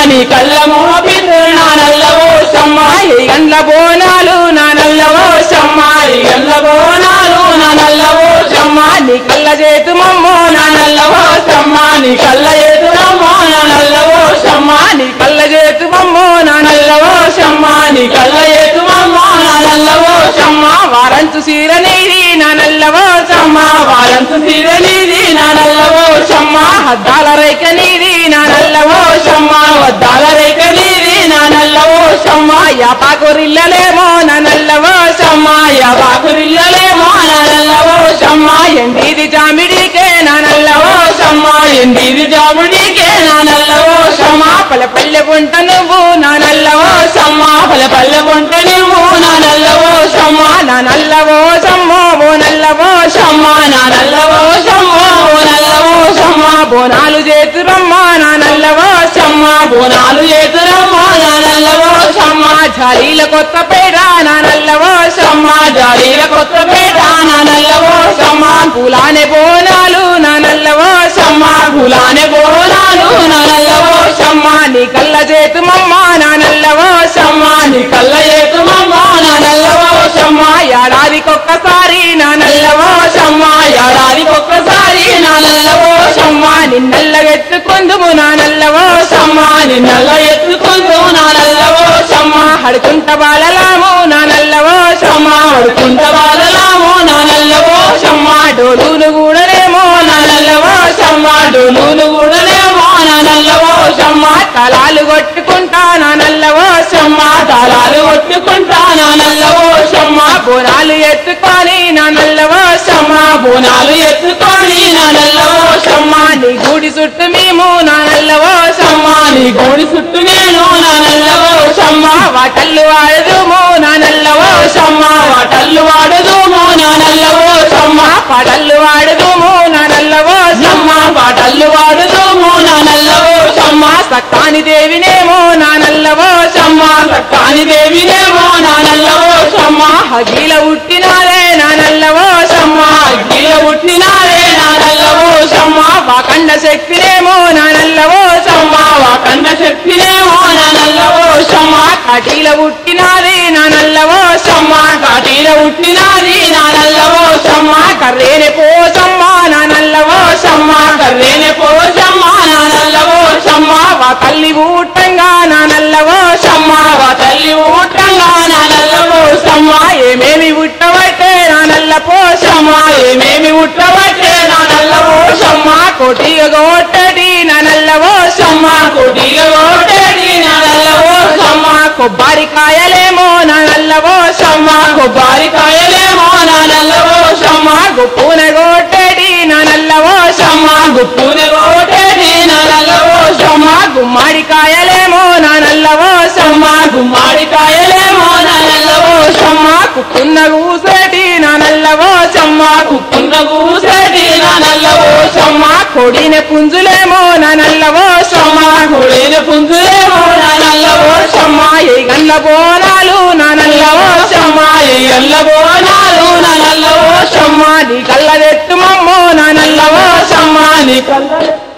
నీ కళ్ళ మోపితు నా నల్లవో షమ్మ ఈ గండ్ల బోనాలు నా నల్లవో షమ్మ ఈ గల్ల బోనాలు నా నల్లవో షమ్మ నీ కళ్ళ చేతు మమ్మో నా నల్లవో షమ్మ నీ కళ్ళ ఎదురమ్మో నా నల్లవో షమ్మ నీ కళ్ళ చేతు మమ్మో నా నల్లవో షమ్మ నీ కళ్ళ ఎదురమ్మో నా నల్లవో షమ్మ వారంచు సీర నీది నా నల్లవో షమ్మ వారంతు సిరనిది నా నల్లవో షమ్మ హద్దాల రైక నీది నా నల్లవో షమ్మ వద్దాల రేఖ నీది నా నల్లవో షమ్మ యాపాకురిల్లలేమో నా నల్లవో షమ్మ యాబాకురిల్లలేమో నా నల్లవో షమ్మ ఎండిది జామిడికే నా నల్లవో షమ్మ ఎండిది జాముడికే నా నల్లవో షమ్మ పల పల్లె గుంట నువ్వు నా నల్లవో షమ్మ పల పల్లె కొంట నువ్వు నా నల్లవో షమ్మ నా నల్లవో సమ్మో ఓ నల్లవో షమ్మ నా నల్లవో షమ్మ ఓ నల్లవో షమ్మ బోనాలు చేతురమ్మ నా నల్లవో షమ్మ బోనాలు ఎదురమ్మో నా నల్లవో షమ్మ జాలీల కొత్త పేడ నా నల్లవో షమ్మ జాలీల కొత్త పేట నా నల్లవో షమ్మ పూలానే బోనాలు నా నల్లవో షమ్మ గులానే బోనాలు నా నల్లవో షమ్మ నీ కళ్ళ చేతు మమ్మ నా నల్లవో షమ్మ నీ కళ్ళ ఏతుమమ్మ నా నల్లవో షమ్మ ఏడాదికొక్కసారి నా నల్లవో షమ్మ ఏడాదికి ఒక్కసారి నా నల్లవో షమ్మ నిన్నెల్లగెత్తుకుందుము నా నల్లవో షమ్మ నిన్నల్ల ఎత్తుకుంటూ నా నల్లవో షమ్మ హడుకుంట బాలలాము నా నల్లవో షమ్మ అడుకుంట బాలలామో నా నల్లవో షమ్మ డోలును కూడనేమో నా నల్లవో షమ్మ డోలులు కూడానేమో నా నల్లవో షమ్మ తలాలు కొట్టుకుంటా నా నల్లవో షమ్మ తాళాలు కొట్టుకుంటా నా నల్లవో షమ్మ బోనాలు ఎత్తుకొని నా నల్లవో షమ్మ బోనాలు ఎత్తుకొని నా నల్లవో షమ్మ నీ గుడి చుట్టూ మేము నా నల్లవో షమ్మ నీ గోడి చుట్టూ నేను నా నల్లవో షమ్మ వాటల్లు వాడదుము నా నల్లవో షమ్మ వాటల్లు వాడదుమో నా నల్లవో షమ్మ పాటల్లు వాడదుము నా నల్లవో షమ్మ పాటల్లు వాడదుమో నా నల్లవో షమ్మ సక్కాని దేవినేమో నా నల్లవో షమ్మ సక్కాని దేవినేమో నా నల్లవో షమ్మ హగీల ఉట్టినారే నా నల్లవో షమ్మ అగ్గిల పుట్టినారే నా నల్లవో షమ్మ వాకండ శక్తినేమో నా నల్లవో షమ్మ వాకండ శక్తినేమో నా నల్లవో షమ్మ కటీల ఉట్టినారే నా నల్లవో షమ్మ కాటీల పుట్టినాది నా నల్లవో షమ్మ కర్రేని పోసమ్మ నా నల్లవో షమ్మ కర్రేనే పోషమ్మ నా నల్లవో షమ్మ వా తల్లి ఊటంగా నా నల్లవో షమ్మ వా తల్లి ఊటంగా నా నల్లవో షమ్మ ఏమేమి ఉట్టవైతే నా నల్ల పోషమ్మ షమ్మ ఏమేమి ఉట్టబట్టే నా నల్లవో షమ్మ కోటిగా గోటడి నా నల్లవో షమ్మ కోటిగా ఓటేడి నా నల్లవో షమ్మ కొబ్బరికాయలేమో నా నల్లవో షమ్మ కొబ్బరికాయలేమో నా నల్లవో షమ్మ గుప్పున గోటడి నా నల్లవో షమ్మ గుప్పుని ఓటేడి నా నల్లవో షమ్మ గుమ్మడికాయలేమో నా నల్లవో షమ్మ గుమ్మడికాయలేమో నా నల్లవో షమ్మ కుక్కున్న కూసేటి నా నల్లవో షమ్మ కుక్కున్న కూసేటి నా నల్లవో షమ్మ కొడిన పుంజులేమో నా నల్లవో షమ్మ కొడిన పుంజులేమో నా నల్లవో షమ్మ ఏ గల్ల బోనాలు నా నల్లవో షమ్మ ఎల్ల బోనాలు నా నల్లవో షమ్మ నీ కళ్ళదెత్తు మమ్మో నా నల్లవో షమ్మ నీ కళ్ళ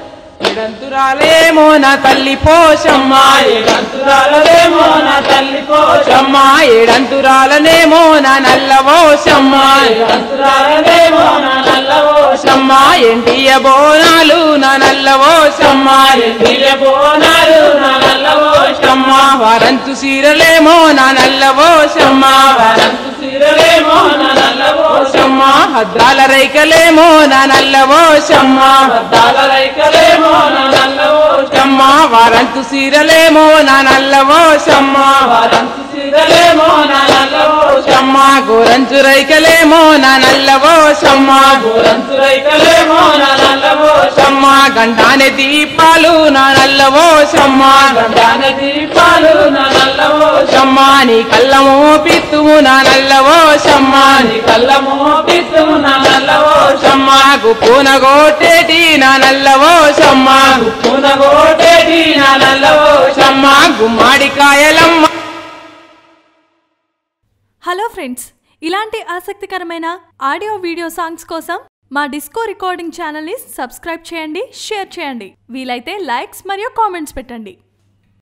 ఏడంతురాలేమో నా తల్లి పోషమ్మ ఏడంతురాలదేమో నా తల్లి పోషమ్మ ఏడంతురాలనేమో నా నల్లవోషమ్మ ఏడంతురాలదేమో నా నల్లవో షమ్మ ఎండియ బోనాలు నా నల్లవోషమ్మ ఎండియ బోనాలు నా నల్లవో షమ్మ వారంతు సీరలేమో నా నల్లవోషమ్మ వరంతు సిరలేమో నా నల్లవో షమ్మ హద్దాల రైకలేమో నా నల్లవోషమ్మ దాల రైకలేమో నా నల్లవో షమ్మ వారంతు సీరలేమో నా నల్లవోషమ్మ వరంతు సిరలేమో నా నల్లవో షమ్మ గోరంచు రైకలేమో నా నల్లవోషమ్మ గోరంతు రైకలేమో నా నల్లవో షమ్మ గంటానే దీపాలు నా నల్లవోషమ్మ గండాన దీపాలు నా నల్లవో షమ్మ నీ కళ్ళమో పిత్తుము నా నల్లవోషమ్మ నీ కళ్ళ మోపిస్తు నా నల్లవో షమ్మ గుప్పున గోటేటి నా నల్లవోషమ్మ పునగోటేటి నా నల్లవో షమ్మ గుమ్మడికాయలమ్మ హలో ఫ్రెండ్స్ ఇలాంటి ఆసక్తికరమైన ఆడియో వీడియో సాంగ్స్ కోసం మా డిస్కో రికార్డింగ్ ఛానల్ని సబ్స్క్రైబ్ చేయండి షేర్ చేయండి వీలైతే లైక్స్ మరియు కామెంట్స్ పెట్టండి